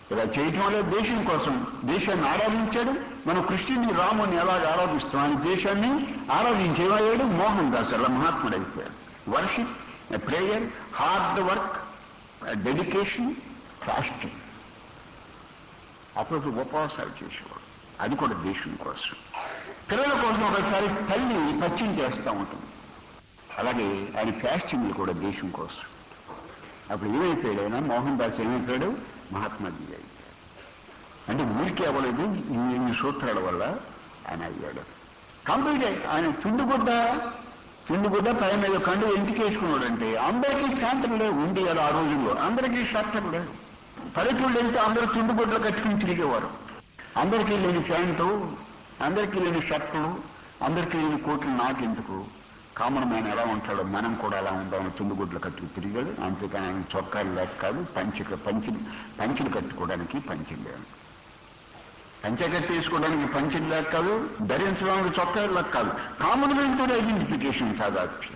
ఇలా చేయటం వల్ల దేశం కోసం దేశాన్ని ఆరాధించాడు మనం కృష్ణుని రాముని ఎలాగ ఆరాధిస్తాం ఆయన దేశాన్ని ఆరాధించేవాడు మోహన్ దాస్ అలా మహాత్ముడు అయిపోయాడు worship prayer hard work dedication fasting అప్పుడు ఉపవాసాలు చేసేవాడు అది కూడా దేశం కోసం పిల్లల కోసం ఒకసారి తల్లి పచ్చిం చేస్తూ ఉంటుంది అలాగే ఆయన ఫ్యాస్టింగ్లు కూడా దేశం కోసం అప్పుడు ఏమైపోయాడు ఆయన మోహన్ దాస్ ఏమైపోయాడు మహాత్మాజీ అయ్యాడు అంటే ఊరికే అవ్వలేదు ఈ ఈ సూత్రాల వల్ల ఆయన అయ్యాడు కంప్లీట్ ఆయన చుండుగుడ్డ చుండుగుడ్డ పైన మీద కండు ఇంటికి వేసుకున్నాడు అంటే అందరికీ ఫ్యాంటులు లేవు ఇండియాలో ఆ రోజుల్లో అందరికీ షర్టులు లేవు పల్లెటూళ్ళు వెళ్తే అందరూ చుండుగుడ్డలు కట్టుకుని తిరిగేవారు అందరికీ లేని ప్యాంటు అందరికీ లేని షర్టులు అందరికీ లేని కోట్లు నాకెందుకు కామన్ మ్యాన్ ఎలా ఉంటాడో మనం కూడా అలా ఉందామని తుండుగుడ్లు కట్టుకు తిరిగాడు అంతేకాని ఆయన చొక్కాలు లేక కాదు పంచి పంచులు పంచులు కట్టుకోవడానికి పంచులు లేవు పంచె కట్టేసుకోవడానికి పంచులు లేక కాదు ధరించడానికి చొక్కాలు లేక కాదు కామన్ మ్యాన్ కూడా ఐడెంటిఫికేషన్ కాదు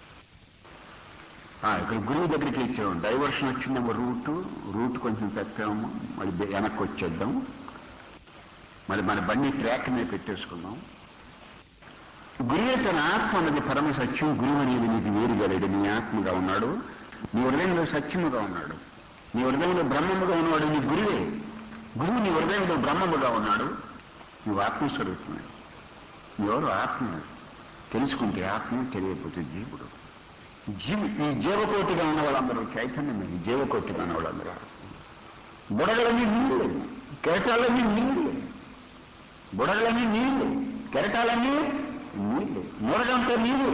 ఆ, ఇక్కడ గురువు దగ్గరికి ఇచ్చాము డైవర్షన్ వచ్చిందేమో రూట్ రూట్ కొంచెం పెట్టాము మళ్ళీ బె- వెనక్కి వచ్చేద్దాం మరి మన బండి ట్రాక్ మీద పెట్టేసుకుందాం గురువే తన ఆత్మ అన్నది పరమ సత్యం గురువు అనేది నీకు వేరుగా లేడు నీ ఆత్మగా ఉన్నాడు నీ హృదయంలో సత్యముగా ఉన్నాడు నీ హృదయంలో బ్రహ్మముగా ఉన్నవాడు నీ గురువే గురువు నీ హృదయంలో బ్రహ్మముగా ఉన్నాడు నువ్వు ఆత్మస్వరూపమే ఎవరు ఆత్మ తెలుసుకుంటే ఆత్మ తెలియకపోతే జీవుడు జీవి ఈ జీవకోటిగా ఉన్న వాళ్ళందరూ చైతన్యమే ఈ జీవకోటిగా ఉన్న వాళ్ళందరూ బుడగలన్నీ నీళ్ళు కెరటాలన్నీ నీళ్ళు బుడగలన్నీ నీళ్ళు కెరటాలన్నీ నీళ్ళు మూడగంట నీళ్ళు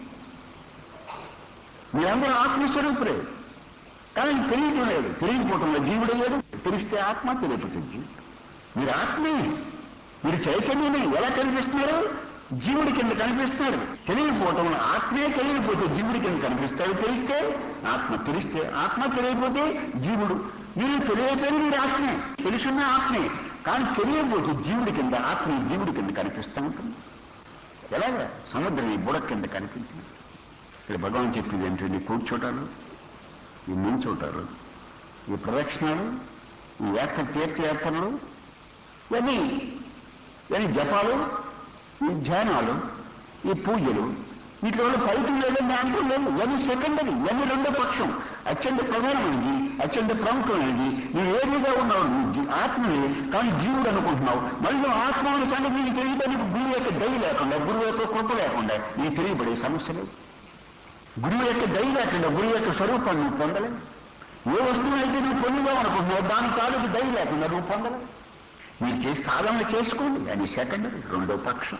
మీరందరూ ఆత్మస్వరూపులే కానీ తెలియటం లేదు తెలియకపోవటంలో జీవుడు లేదు తెలిస్తే ఆత్మ తెలియకపోతే జీవుడు మీరు ఆత్మే మీరు చైతన్యమే ఎలా కనిపిస్తున్నారు జీవుడి కింద కనిపిస్తున్నారు తెలియకపోవటంలో ఆత్మే తెలియకపోతే జీవుడి కింద కనిపిస్తాడు తెలిస్తే ఆత్మ తెలిస్తే ఆత్మ తెలియకపోతే జీవుడు మీరు తెలియకపోయినా మీరు ఆత్మే తెలుసున్న ఆత్మే కానీ తెలియకపోతే జీవుడి కింద ఆత్మ జీవుడి కింద కనిపిస్తూ ఉంటుంది ఎలాగా సముద్రం ఈ బుడక కింద కనిపించింది ఇక్కడ భగవాన్ చెప్పింది ఏంటంటే కూర్చోటాలు ఈ నించోటాలు ఈ ప్రదక్షిణాలు ఈ యాత్ర తీర్థయాత్రలు ఇవన్నీ ఇవన్నీ జపాలు ఈ ధ్యానాలు ఈ పూజలు వీటి వల్ల ఫలితం లేదని దాంట్లో లేదు ఇవన్నీ సెకండరీ ఇవన్నీ రెండో పక్షం అత్యంత ప్రధానమైనది అత్యంత ప్రముఖమైనది నువ్వు ఏదిగా ఉన్నావు నువ్వు జీ- ఆత్మని కానీ జీవుడు అనుకుంటున్నావు మళ్ళీ నువ్వు ఆత్మ అనే సంగతి నీకు తెలియడానికి గురువు యొక్క దయ లేకుండా గురువు యొక్క కృప లేకుండా నీకు తెలియబడే సమస్య లేదు గురువు యొక్క దయ లేకుండా గురువు యొక్క స్వరూపాన్ని నువ్వు పొందలేవు ఏ వస్తువు అయితే నువ్వు పొందుదాం అనుకుంటున్నావు దాని తాలూకు దయ లేకుండా నువ్వు పొందలేవు మీరు చేసి సాధన చేసుకోండి అది సెకండరీ రెండో పక్షం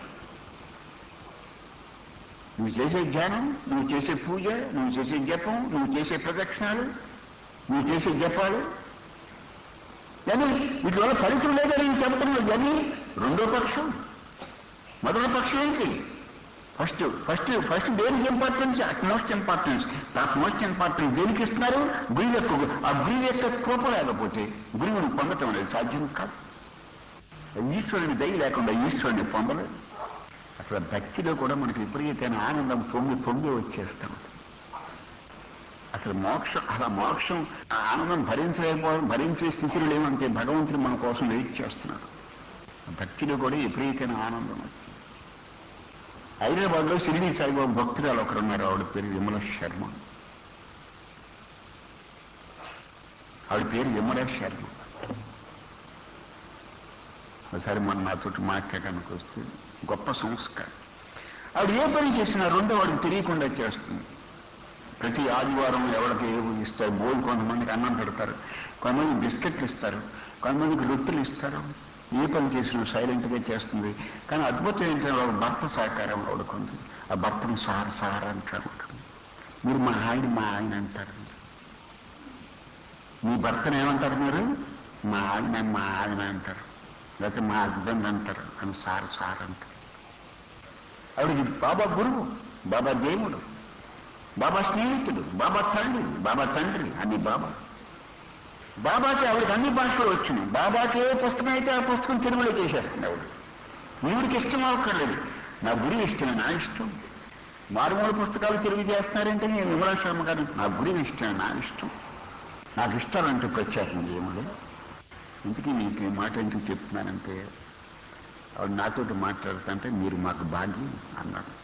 నువ్వు చేసే ధ్యానం నువ్వు చేసే పూజ నువ్వు చేసే జపం నువ్వు చేసే ప్రదక్షిణాలు నువ్వు చేసే జపాలు అని వీటి వల్ల ఫలితం లేదని నేను చెప్పడం లేదు అని రెండో పక్షం మొదటి పక్షం ఏంటి ఫస్ట్ ఫస్ట్ ఫస్ట్ దేనికి importance utmost importance utmost importance దేనికి ఇస్తున్నారు గురువు యొక్క ఆ గురువు యొక్క కృప లేకపోతే గురువుని పొందటం అనేది సాధ్యం కాదు ఈశ్వరుని దయ లేకుండా ఈశ్వరుని పొందలేదు అసలు భక్తిలో కూడా మనకి విపరీతమైన ఆనందం పొంగి పొంగి వచ్చేస్తాం అసలు మోక్షం అసలు మోక్షం ఆ ఆనందం భరించలేకపోవడం భరించే స్థితిలో లేవంటే భగవంతుడు మన కోసం వెయిట్ చేస్తున్నాడు భక్తిలో కూడా విపరీతమైన ఆనందం వచ్చింది హైదరాబాద్ లో షిరిడి సాయిబాబు భక్తురాలు ఒకరు ఉన్నారు ఆవిడ పేరు విమల శర్మ ఆవిడ పేరు విమల శర్మ ఒకసారి మన నాతో మాట్లాడడానికి వస్తే గొప్ప సంస్కారం ఆవిడ ఏ పని చేసినా రెండో వాడికి తెలియకుండా చేస్తుంది ప్రతి ఆదివారం ఎవరికి ఏవో ఇస్తారు బోల్ కొంతమందికి అన్నం పెడతారు కొంతమంది బిస్కెట్లు ఇస్తారు కొంతమందికి రొట్టెలు ఇస్తారు ఏ పని చేసినా సైలెంట్ గా చేస్తుంది కానీ అద్భుతం ఏంటంటే వాళ్ళ భర్త సహకారం వాడుకుంది ఆ భర్తను సార్ సార్ అంటారు మీరు మా ఆయన మా ఆయన అంటారు మీ భర్తను ఏమంటారు మీరు మా ఆయన మా ఆయన అంటారు లేకపోతే మా హస్బెండ్ అంటారు అని సార్ సార్ అంటారు ఆవిడకి బాబా గురువు బాబా దేవుడు బాబా స్నేహితుడు బాబా తండ్రి బాబా తండ్రి అని బాబా బాబాకి ఆవిడకి అన్ని భాషలు వచ్చినాయి బాబాకి ఏ పుస్తకం అయితే ఆ పుస్తకం తెలుగులో చేసేస్తుంది ఆవిడ ఈవిడికి ఇష్టం అవ్వక్కర్లేదు నా గురి ఇష్టమే నా ఇష్టం మారుమూల పుస్తకాలు తెలుగు చేస్తున్నారంటే నేను విమలా శర్మ గారు నా గురి ఇష్టమే నా ఇష్టం నాకు ఇష్టాలంటూ ప్రత్యేకంగా ఏమి లేదు ఇంతకీ నీకు ఈ మాట ఎందుకు చెప్తున్నానంటే ఆవిడ నాతోటి మాట్లాడుతుంటే మీరు మాకు భాగ్యం అన్నాడు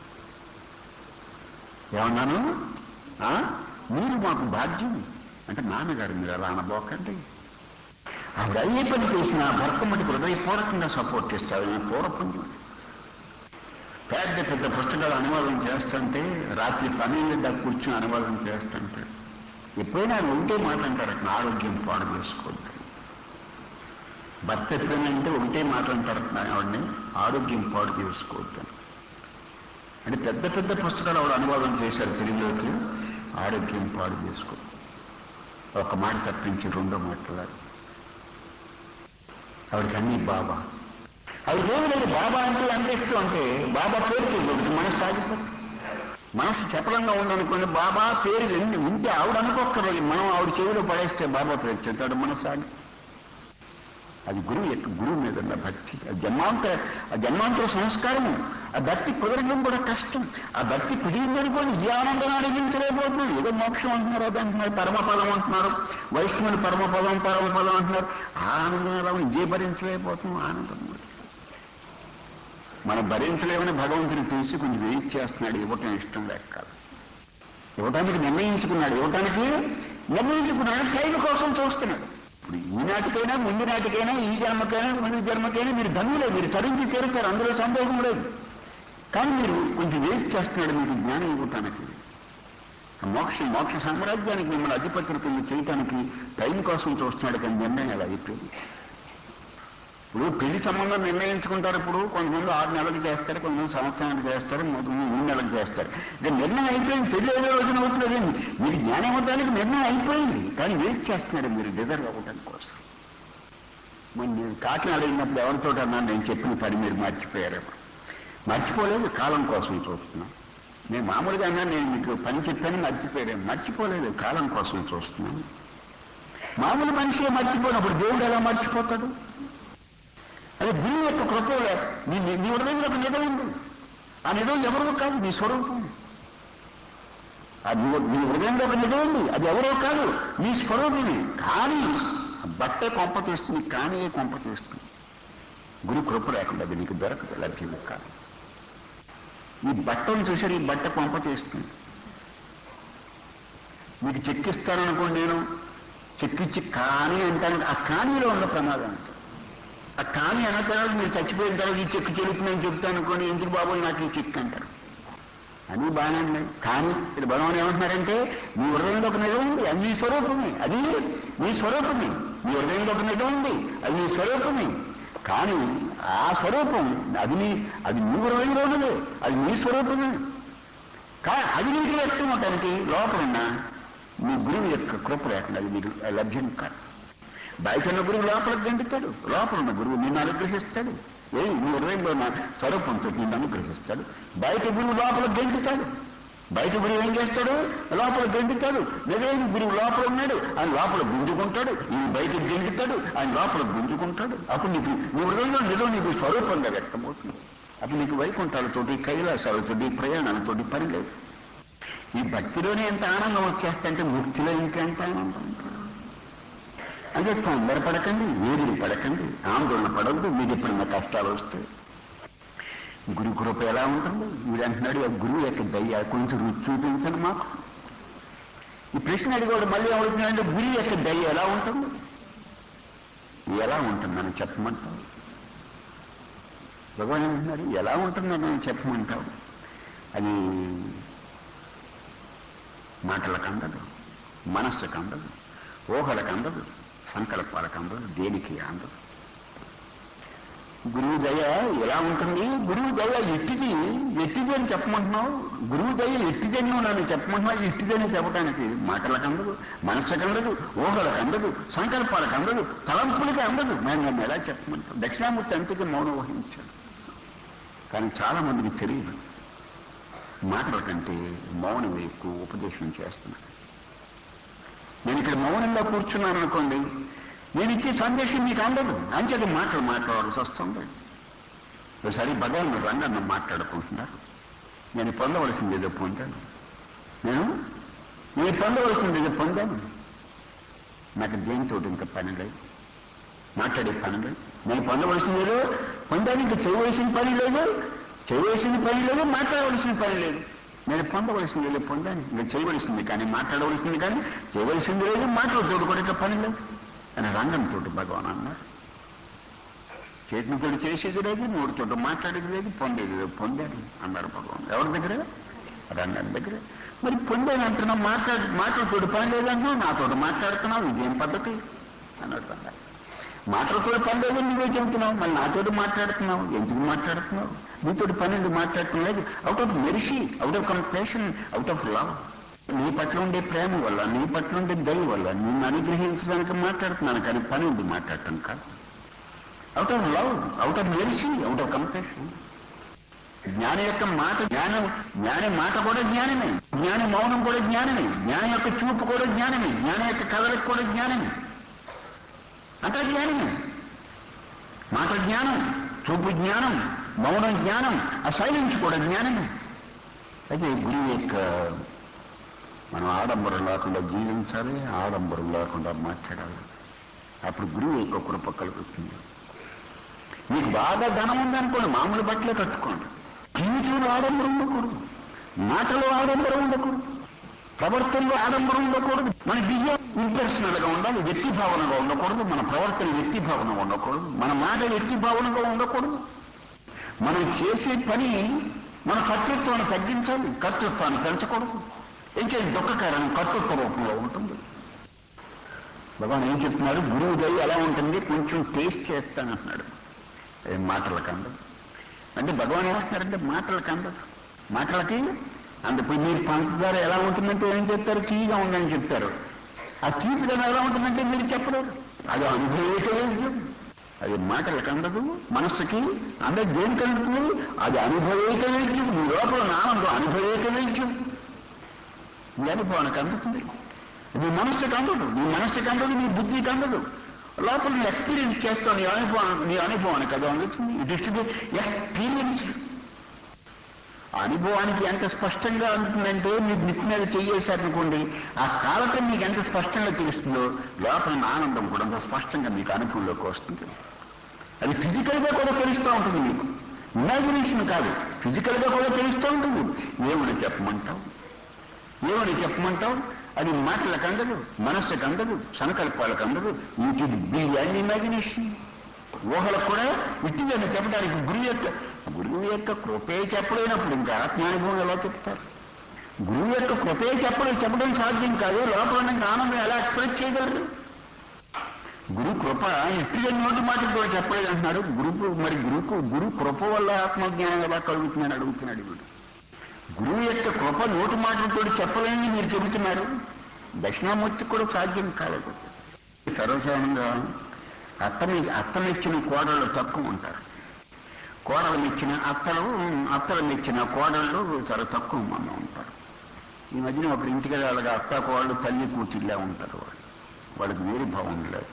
ఏమన్నాను ఆ? మీరు మాకు భాగ్యం అంటే నాన్నగారు మీరు అలా అనబోకండి ఆవిడ అయ్యే పని చేసిన భర్త మటుకు హృదయపూర్వకంగా సపోర్ట్ చేస్తారు ఈ పూర్వపుణ్యం పెద్ద పెద్ద పుస్తకాలు అనువాదం చేస్తుంటే రాత్రి పన్నెండు దాకా కూర్చొని అనువాదం చేస్తుంటే ఎప్పుడైనా ఆయన ఒకటే మాట అంటారు అక్కడ ఆరోగ్యం పాడు చేసుకోవద్దు భర్త ఎప్పుడైనా అంటే ఒకటే మాట అంటారు అక్కడ ఆవిడని ఆరోగ్యం పాడు చేసుకోవద్దు అంటే పెద్ద పెద్ద పుస్తకాలు ఆవిడ అనువాదం చేశారు తెలుగులోకి ఆరోగ్యం పాడు చేసుకో ఒక మాట తప్పించి రెండో మాట్లాడారు ఆవిడకి అన్ని బాబా అవి ఏమి లేదు బాబా అంటే అనిపిస్తూ అంటే బాబా పేరు చేయకూడదు మనసు ఆగిపోతుంది మనసు చపలంగా ఉందనుకోండి బాబా పేరు ఎన్ని ఉంటే ఆవిడ అనుకోక్కర్లేదు మనం ఆవిడ చెవిలో పడేస్తే బాబా పేరు చెప్తాడు మనసు ఆగి అది గురువు యొక్క గురువు మీద ఉన్న భక్తి ఆ జన్మాంతర ఆ జన్మాంతర సంస్కారం ఆ భక్తి కుదరడం కూడా కష్టం ఆ భక్తి కుదిరిందనుకోండి ఈ ఆనందం అడిగించలేకపోతున్నాం ఏదో మోక్షం అంటున్నారు అది అంటున్నారు పరమపదం అంటున్నారు వైష్ణవుని పరమపదం పరమపదం అంటున్నారు ఆ ఆనందం ఎలా ఉంది? ఇదే భరించలేకపోతున్నాం ఆనందం మనం భరించలేమని భగవంతుని తెలిసి కొంచెం వెయిట్ చేస్తున్నాడు ఇవ్వటం ఇష్టం లేక కాదు ఇవ్వటానికి నిర్ణయించుకున్నాడు ఇవ్వటానికి నిర్ణయించుకున్నాడు టైం కోసం చూస్తున్నాడు ఇప్పుడు ఈనాటికైనా ముందు నాటికైనా ఈ జన్మకైనా ముందు జన్మకైనా మీరు ధనులే మీరు తరించి తీరుతారు అందులో సందేహం లేదు కానీ మీరు కొంచెం వెయిట్ చేస్తున్నాడు మీకు జ్ఞానం ఇవ్వటానికి మోక్ష మోక్ష సామ్రాజ్యానికి మిమ్మల్ని అధిపతులు కింద చేయటానికి టైం కోసం చూస్తున్నాడు కానీ నిర్ణయం ఎలా అయిపోయింది ఇప్పుడు పెళ్లి సంబంధం నిర్ణయించుకుంటారు ఇప్పుడు కొంతమంది ఆరు నెలలకు చేస్తారు కొంతమంది సంవత్సరానికి చేస్తారు కొంతమంది మూడు నెలలకు చేస్తారు ఇక నిర్ణయం అయిపోయింది పెళ్లి ఏదో రోజున అవుతుందండి మీరు జ్ఞానం అవ్వడానికి నిర్ణయం అయిపోయింది కానీ వెయిట్ చేస్తున్నారు మీరు డిజర్వ్ అవ్వడం కోసం మరి నేను కాకినాడ వెళ్ళినప్పుడు ఎవరితో అన్నా నేను చెప్పిన పని మీరు మర్చిపోయారు మర్చిపోలేదు కాలం కోసం చూస్తున్నాం నేను మామూలుగా అన్నా నేను మీకు పని చెప్పాను మర్చిపోయాను మర్చిపోలేదు కాలం కోసం చూస్తున్నాను మామూలు మనిషి మర్చిపోయినప్పుడు దేవుడు ఎలా మర్చిపోతాడు అది గురువు యొక్క కృప నీ నీ- నీ హృదయంలో ఒక నిజం ఉంది ఆ నిజం ఎవరో కాదు నీ స్వరూపం ఆ నీ నీ హృదయంలో ఒక నిజం ఉంది అది ఎవరో కాదు నీ స్వరూపమే కానీ బట్టే కొంప చేస్తుంది కానీ కొంప చేస్తుంది గురు కృప లేకుండా అది నీకు దొరకదు లభ్యం కాదు ఈ బట్టను చూసారు ఈ బట్ట కొంప చేస్తుంది మీకు చెక్కిస్తాననుకోండి నేను చెక్కిచ్చి కానీ అంటాను ఆ కానీలో ఉన్న ప్రమాదం అంటే ఆ కానీ అన్న తర్వాత మీరు చచ్చిపోయిన తర్వాత ఈ చెక్కు చెల్లుతుందని చెప్తాను అనుకోండి ఎందుకు బాబు నాకు ఈ చెక్కు అంటారు అని బాగానే ఉన్నాయి కానీ ఇక్కడ భగవాన్ ఏమంటున్నారంటే మీ హృదయంలో ఒక నిజం ఉంది అది మీ స్వరూపమే అది మీ స్వరూపమే మీ హృదయంలో ఒక నిజం ఉంది అది మీ స్వరూపమే కానీ ఆ స్వరూపం అది మీ అది మీ హృదయంలో ఉన్నదే అది మీ స్వరూపమే కా అది మీకు వ్యక్తం అవటానికి లోపల ఉన్న మీ గురువు యొక్క కృప లేకుండా అది మీకు లభ్యం కాదు బయట ఉన్న గురువు లోపలికి గంటుతాడు లోపల ఉన్న గురువు నిన్ను అనుగ్రహిస్తాడు ఏ నీ హృదయంలో ఉన్న స్వరూపంతో నిన్ను అనుగ్రహిస్తాడు బయట గురువు లోపల గంటుతాడు బయట గురువు ఏం చేస్తాడు లోపల గంటుతాడు నిజమైన గురువు లోపల ఉన్నాడు ఆయన లోపల గుంజుకుంటాడు ఈ బయట గెంటుతాడు ఆయన లోపల గుంజుకుంటాడు అప్పుడు నీకు నీ హృదయంలో నిజం నీకు స్వరూపంగా వ్యక్తమవుతుంది అప్పుడు నీకు వైకుంఠాలతోటి కైలాసాలతోటి ప్రయాణాలతోటి పని లేదు ఈ భక్తిలోనే ఎంత ఆనందం వచ్చేస్తంటే ముక్తిలో ఇంకెంత ఆనందం అంటే తొందరపడకండి వేడిని పడకండి ఆందోళన పడవద్దు మీకు ఎప్పుడన్నా కష్టాలు వస్తాయి గురు కృప ఎలా ఉంటుంది మీరు అంటున్నాడు ఆ గురువు యొక్క దయ్య కొంచెం రుచి చూపించండి మాకు ఈ ప్రశ్న అడిగోడు మళ్ళీ అడుగుతున్నాడంటే గురువు యొక్క దయ్య ఎలా ఉంటుంది ఎలా ఉంటుందని చెప్పమంటావు భగవాన్ అంటున్నారు ఎలా ఉంటుందని చెప్పమంటావు అది మాటలకు అందదు మనస్సుకు అందదు ఊహలకు అందదు సంకల్పాలకు అందదు దేనికి అందదు గురువు దయ ఎలా ఉంటుంది గురువు దయ ఎట్టిది ఎట్టిది అని చెప్పమంటున్నావు గురువు దయ ఎట్టిదని నన్ను చెప్పమంటున్నావు ఎట్టిదని చెప్పడానికి మాటలకు అందదు మనస్సుకు అందదు ఊహలకు అందదు సంకల్పాలకు అందదు తలంపులకి అందదు నేను నన్ను ఎలా చెప్పమంటావు దక్షిణామూర్తి అంతకి మౌనం వహించాడు కానీ చాలా మందికి తెలియదు మాటల కంటే మౌనమే ఎక్కువ ఉపదేశం చేస్తున్నాను నేను ఇక్కడ మౌనంగా కూర్చున్నాను అనుకోండి నేను ఇచ్చే సందేశం మీకు అందదు అంచేది మాటలు మాట్లాడాల్సి వస్తుంది ఒకసారి భగవాన్ రంగన్న మాట్లాడుకుంటున్నారు నేను పొందవలసింది ఏదో పొందాను నేను నేను పొందవలసింది ఏదో పొందాను నాకు దేనితో ఇంకా పని లేదు మాట్లాడే పని లేదు నేను పొందవలసింది లేదు పొందడానికి చేయవలసిన పని లేదు చేయవలసిన పని లేదు మాట్లాడవలసిన పని లేదు నేను పొందవలసింది లేదు పొందానికి నేను చేయవలసింది కానీ మాట్లాడవలసింది కానీ చేయవలసింది లేదు మాట్లాడుతోడు కూడా ఇట్లా పని లేదు అని రంగంతో భగవాన్ అన్నారు చేతితో చేసేది లేదు నోటితో మాట్లాడేది లేదు పొందేది లేదు పొందాను అన్నారు భగవాన్ ఎవరి దగ్గర రంగం దగ్గర మరి పొందాను అంటున్నావు మాట్లాడు మాటలతోటి పని లేదన్నా నాతోటి మాట్లాడుతున్నావు ఇదేం పద్ధతి అన్నాడు రంగం మాటలతో పని లేదు నువ్వే చెబుతున్నావు మళ్ళీ నాతోటి మాట్లాడుతున్నావు ఎందుకు మాట్లాడుతున్నావు నీతోటి పని ఎందుకు మాట్లాడటం లేదు out of mercy out of compassion out of love నీ పట్ల ఉండే ప్రేమ వల్ల నీ పట్ల ఉండే దయ వల్ల నిన్ను అనుగ్రహించడానికి మాట్లాడుతున్నాను కానీ పని ఉంది మాట్లాడటం కాదు out of love out of mercy out of compassion జ్ఞాని యొక్క మాట జ్ఞానం జ్ఞాని మాట కూడా జ్ఞానమే జ్ఞాని మౌనం కూడా జ్ఞానమే జ్ఞాని యొక్క చూపు కూడా జ్ఞానమే జ్ఞాని యొక్క కదలిక కూడా జ్ఞానమే అంతా జ్ఞానమే మాట జ్ఞానం చూపు జ్ఞానం మౌనం జ్ఞానం ఆ సైలెన్స్ కూడా జ్ఞానమే అయితే గురువు యొక్క మనం ఆడంబరం లేకుండా జీవించాలి ఆడంబరం లేకుండా మాట్లాడాలి అప్పుడు గురువు యొక్క కృప కలుగుతుంది మీకు బాగా ధనం ఉందనుకోండి మామూలు బట్టలే కట్టుకోండి జీవితంలో ఆడంబరం ఉండకూడదు మాటలో ఆడంబరం ఉండకూడదు ప్రవర్తనలో ఆడంబరం ఉండకూడదు మన బియ్యం ఇంపర్సనల్ గా ఉండాలి వ్యక్తి భావనగా ఉండకూడదు మన ప్రవర్తన వ్యక్తి భావనగా ఉండకూడదు మన మాట వ్యక్తి భావనగా ఉండకూడదు మనం చేసే పని మన కర్తృత్వాన్ని తగ్గించాలి కర్తృత్వాన్ని పెంచకూడదు ఏం చేయాలి దుఃఖకారణం కర్తృత్వ రూపంలో ఉంటుంది భగవాన్ ఏం చెప్తున్నారు గురువు దయ ఎలా ఉంటుంది కొంచెం టేస్ట్ చేస్తానంటున్నాడు ఏం మాటలకు అందదు అంటే భగవాన్ ఏమంటున్నారంటే మాటలకు అందదు మాటలకి అందుకు మీరు పంచదార ఎలా ఉంటుందంటే ఏం చెప్తారు తీయగా ఉందని చెప్తారు ఆ తీపిదనం ఎలా ఉంటుందంటే మీరు చెప్పలేరు అది అనుభవేకవేద్యం అది మాటలకు అందదు మనస్సుకి అందదు దేనికి అందుతుంది అది అనుభవేక వైద్యం నీ లోపల ఆనందం అనుభవేక వైద్యం నీ అనుభవానికి అందుతుంది నీ మనస్సుకి అందదు నీ మనస్సుకి అందదు నీ బుద్ధికి అందదు లోపల నువ్వు ఎక్స్పీరియన్స్ చేస్తావు నీ అనుభవం నీ అనుభవానికి అది అందుతుంది ఇట్ ఇస్ టు ఎక్స్పీరియన్స్ ఆ అనుభవానికి ఎంత స్పష్టంగా అందుతుందంటే మీరు నిత్తి మీద చెయ్యేశారనుకోండి ఆ కాలతం మీకు ఎంత స్పష్టంగా తెలుస్తుందో లోపల ఉన్న ఆనందం కూడా అంత స్పష్టంగా మీకు అనుభవంలోకి వస్తుంది అది ఫిజికల్ గా కూడా తెలుస్తూ ఉంటుంది మీకు ఇమాజినేషన్ కాదు ఫిజికల్ గా కూడా తెలుస్తూ ఉంటుంది ఏమని చెప్పమంటావు ఏమని చెప్పమంటావు అది మాటలకు అందదు మనస్సుకు అందదు సంకల్పాలకు అందదు ఇంటి బియాండ్ ఇమాజినేషన్ ఊహలకు కూడా ఇట్టిదని చెప్పడానికి గురువు యొక్క గురువు యొక్క కృపే చెప్పలేనప్పుడు ఇంకా ఆత్మానుభవం ఎలా చెప్తారు గురువు యొక్క కృపే చెప్పడం చెప్పడం సాధ్యం కాదు లోపల ఉన్న ఆనందం ఎలా ఎక్స్ప్రెస్ చేయగలరు గురు కృప ఇట్టిగా నోటి మాటతో చెప్పలేదు అంటున్నారు గురువు మరి గురుకు గురు కృప వల్ల ఆత్మజ్ఞానం ఎలా కలుగుతుందని అడుగుతున్నాడు వీడు గురువు యొక్క కృప నోటి మాటలతో చెప్పలేని మీరు చెబుతున్నారు దక్షిణామూర్తి కూడా సాధ్యం కాలేదు సర్వసాధారణంగా అత్తని అత్తనిచ్చిన కోడళ్ళు తక్కువ ఉంటారు కోడలు మెచ్చిన అత్తలు అత్తలు మెచ్చిన కోడళ్ళు చాలా తక్కువ మంది ఉంటారు ఈ మధ్యన ఒకరి ఇంటికి వాళ్ళకి అత్త కోడళ్ళు తల్లి కూతుళ్ళే ఉంటారు వాళ్ళు వాళ్ళకి వేరే భావం లేదు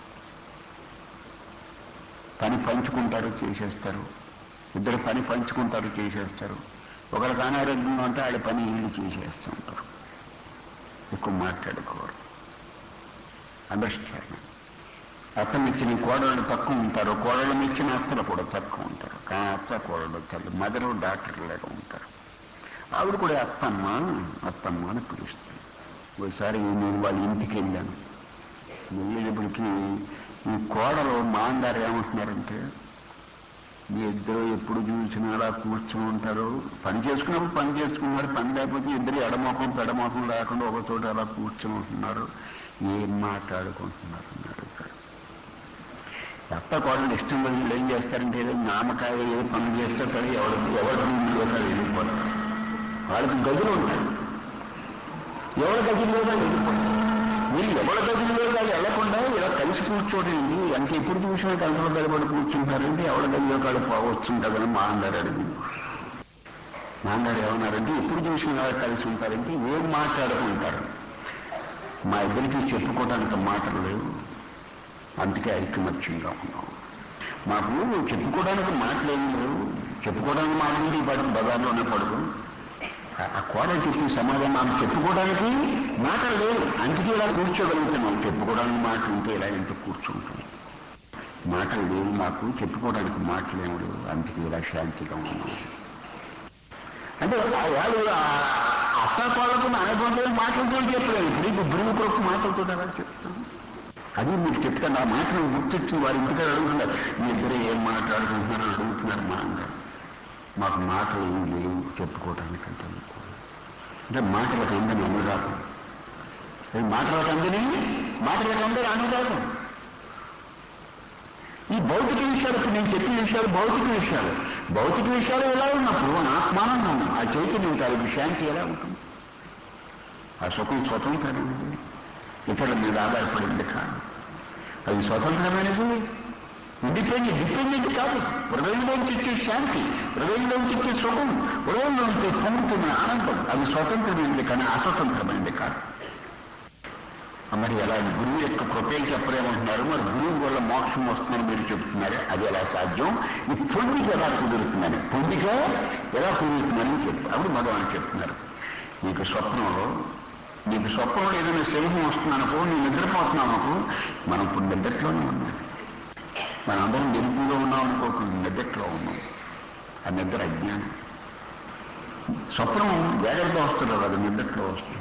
పని పంచుకుంటారు చేసేస్తారు ఇద్దరు పని పంచుకుంటారు చేసేస్తారు ఒకరికి అనారోగ్యంగా ఉంటే ఆడ పని ఇల్లు చేసేస్తూ ఉంటారు ఎక్కువ మాట్లాడుకోరు అండర్స్టాండ్ అత్త మెచ్చిన కోడళ్ళు తక్కువ ఉంటారు కోడళ్ళు మెచ్చిన అత్తలు కూడా తక్కువ ఉంటారు కానీ అత్త కోడళ్ళు తల్లి మదరు డాక్టర్ లాగా ఉంటారు ఆవిడ కూడా అత్తమ్మ అత్తమ్మ అని పిలుస్తుంది ఒకసారి నేను వాళ్ళ ఇంటికి వెళ్ళాను వెళ్ళేటప్పటికి ఈ కోడలు మాంగారు ఏమంటున్నారంటే మీ ఇద్దరు ఎప్పుడు చూసినా అలా కూర్చుని ఉంటారు పని చేసుకున్నప్పుడు పని చేసుకున్నారు పని లేకపోతే ఇద్దరు ఎడమోకం పెడమోకం లేకుండా ఒక చోట అలా కూర్చుని ఉంటున్నారు ఏం మాట్లాడుకుంటున్నారు అని అడుగుతారు అత్త కోడలు ఇష్టం లేదు వీళ్ళు ఏం చేస్తారంటే ఏదో నామకాయ ఏ పనులు చేస్తారు ఎవరు ఎవరి రూమ్లోకి వెళ్ళిపోతారు వాళ్ళకి గదులు ఉంటాయి ఎవరి గదిలో వెళ్ళిపోతారు మీరు ఎవరి గదిలో వాళ్ళు వెళ్లకుండా ఇలా కలిసి కూర్చోటండి అంటే ఎప్పుడు చూసినా కంట్లో నిలబడి కూర్చుంటారంటే ఎవరి గదిలో కాళ్ళు పోవచ్చు కదని మా అన్నారు అడిగింది మా అన్నారు ఏమన్నారంటే ఎప్పుడు చూసినా అలా కలిసి ఉంటారంటే ఏం మాట్లాడుకుంటారు మా ఇద్దరికి చెప్పుకోవడానికి మాటలు లేవు అందుకే ఐకమత్యంగా ఉన్నాం మాకు చెప్పుకోవడానికి మాటలేమి లేవు చెప్పుకోవడానికి మాట్లాడి పడుకు బజార్లోనే పడుకు ఆ కోడలు చెప్పిన సమాధానం ఆమె చెప్పుకోవడానికి మాటలు లేవు అందుకే ఇలా కూర్చోగలుగుతున్నాం చెప్పుకోవడానికి మాటలు ఉంటే ఇలా ఎంత కూర్చుంటాం మాటలు లేవు మాకు చెప్పుకోవడానికి మాటలు ఏమి లేవు అందుకే ఇలా శాంతిగా ఉన్నాం అంటే ఆ వాళ్ళు అత్తపాలకు అనుభవంలో మాటలతో చెప్పలేదు ఇప్పుడు ఇప్పుడు గురువు కొరకు మాటలతో ఎలా చెప్తాను అది మీకు చెప్తాను ఆ మాటను గుర్తొచ్చి వారి ఇంటికాడ అడుగుతున్నారు మీ ఇద్దరు ఏం మాట్లాడుకుంటున్నారని అడుగుతున్నారు మా అందరు మాకు మాటలు ఏం లేవు చెప్పుకోవడానికి అంటే అంటే మాటలకు అందని అనురాగం అది మాటలకు అందని మాటలకు అందరి అనురాగం ఈ భౌతిక విషయాలు ఇప్పుడు నేను చెప్పిన విషయాలు భౌతిక విషయాలు భౌతిక విషయాలు ఎలా ఉన్నప్పుడు ఆత్మానందం ఉంది. ఆ చైతన్యం కలిగి శాంతి ఎలా ఉంటుంది ఆ సుఖం స్వతంత్రమైనది ఇతరుల మీద ఆధారపడింది కాదు అది స్వతంత్రమైనది ఇండిపెండెంట్ డిపెండెంట్ కాదు హృదయంలోంచి ఇచ్చే శాంతి హృదయంలోంచి ఇచ్చే సుఖం హృదయంలోంచి పొందుతున్న ఆనందం అది స్వతంత్రమైనది కానీ అస్వతంత్రమైనది కాదు మరి ఎలా గురువు యొక్క కృపే చెప్పలేమంటున్నారు మరి గురువు వల్ల మోక్షం వస్తుందని మీరు చెప్తున్నారు అది ఎలా సాధ్యం ఈ పొందిక ఎలా కుదురుతుందని పొందిక ఎలా కుదురుతుందని చెప్పు అప్పుడు భగవాన్ చెప్తున్నారు నీకు స్వప్నంలో నీకు స్వప్నంలో ఏదైనా సింహం వస్తుందనుకో నేను నిద్రపోతున్నావు అనుకో మనం ఇప్పుడు నిద్రలోనే ఉన్నాం మనం అందరం నిరుపులో ఉన్నాం అనుకోకుండా నిద్రలో ఉన్నాం ఆ నిద్ర అజ్ఞానం స్వప్నం జాగ్రత్త వస్తుంది అది నిద్రలో వస్తుంది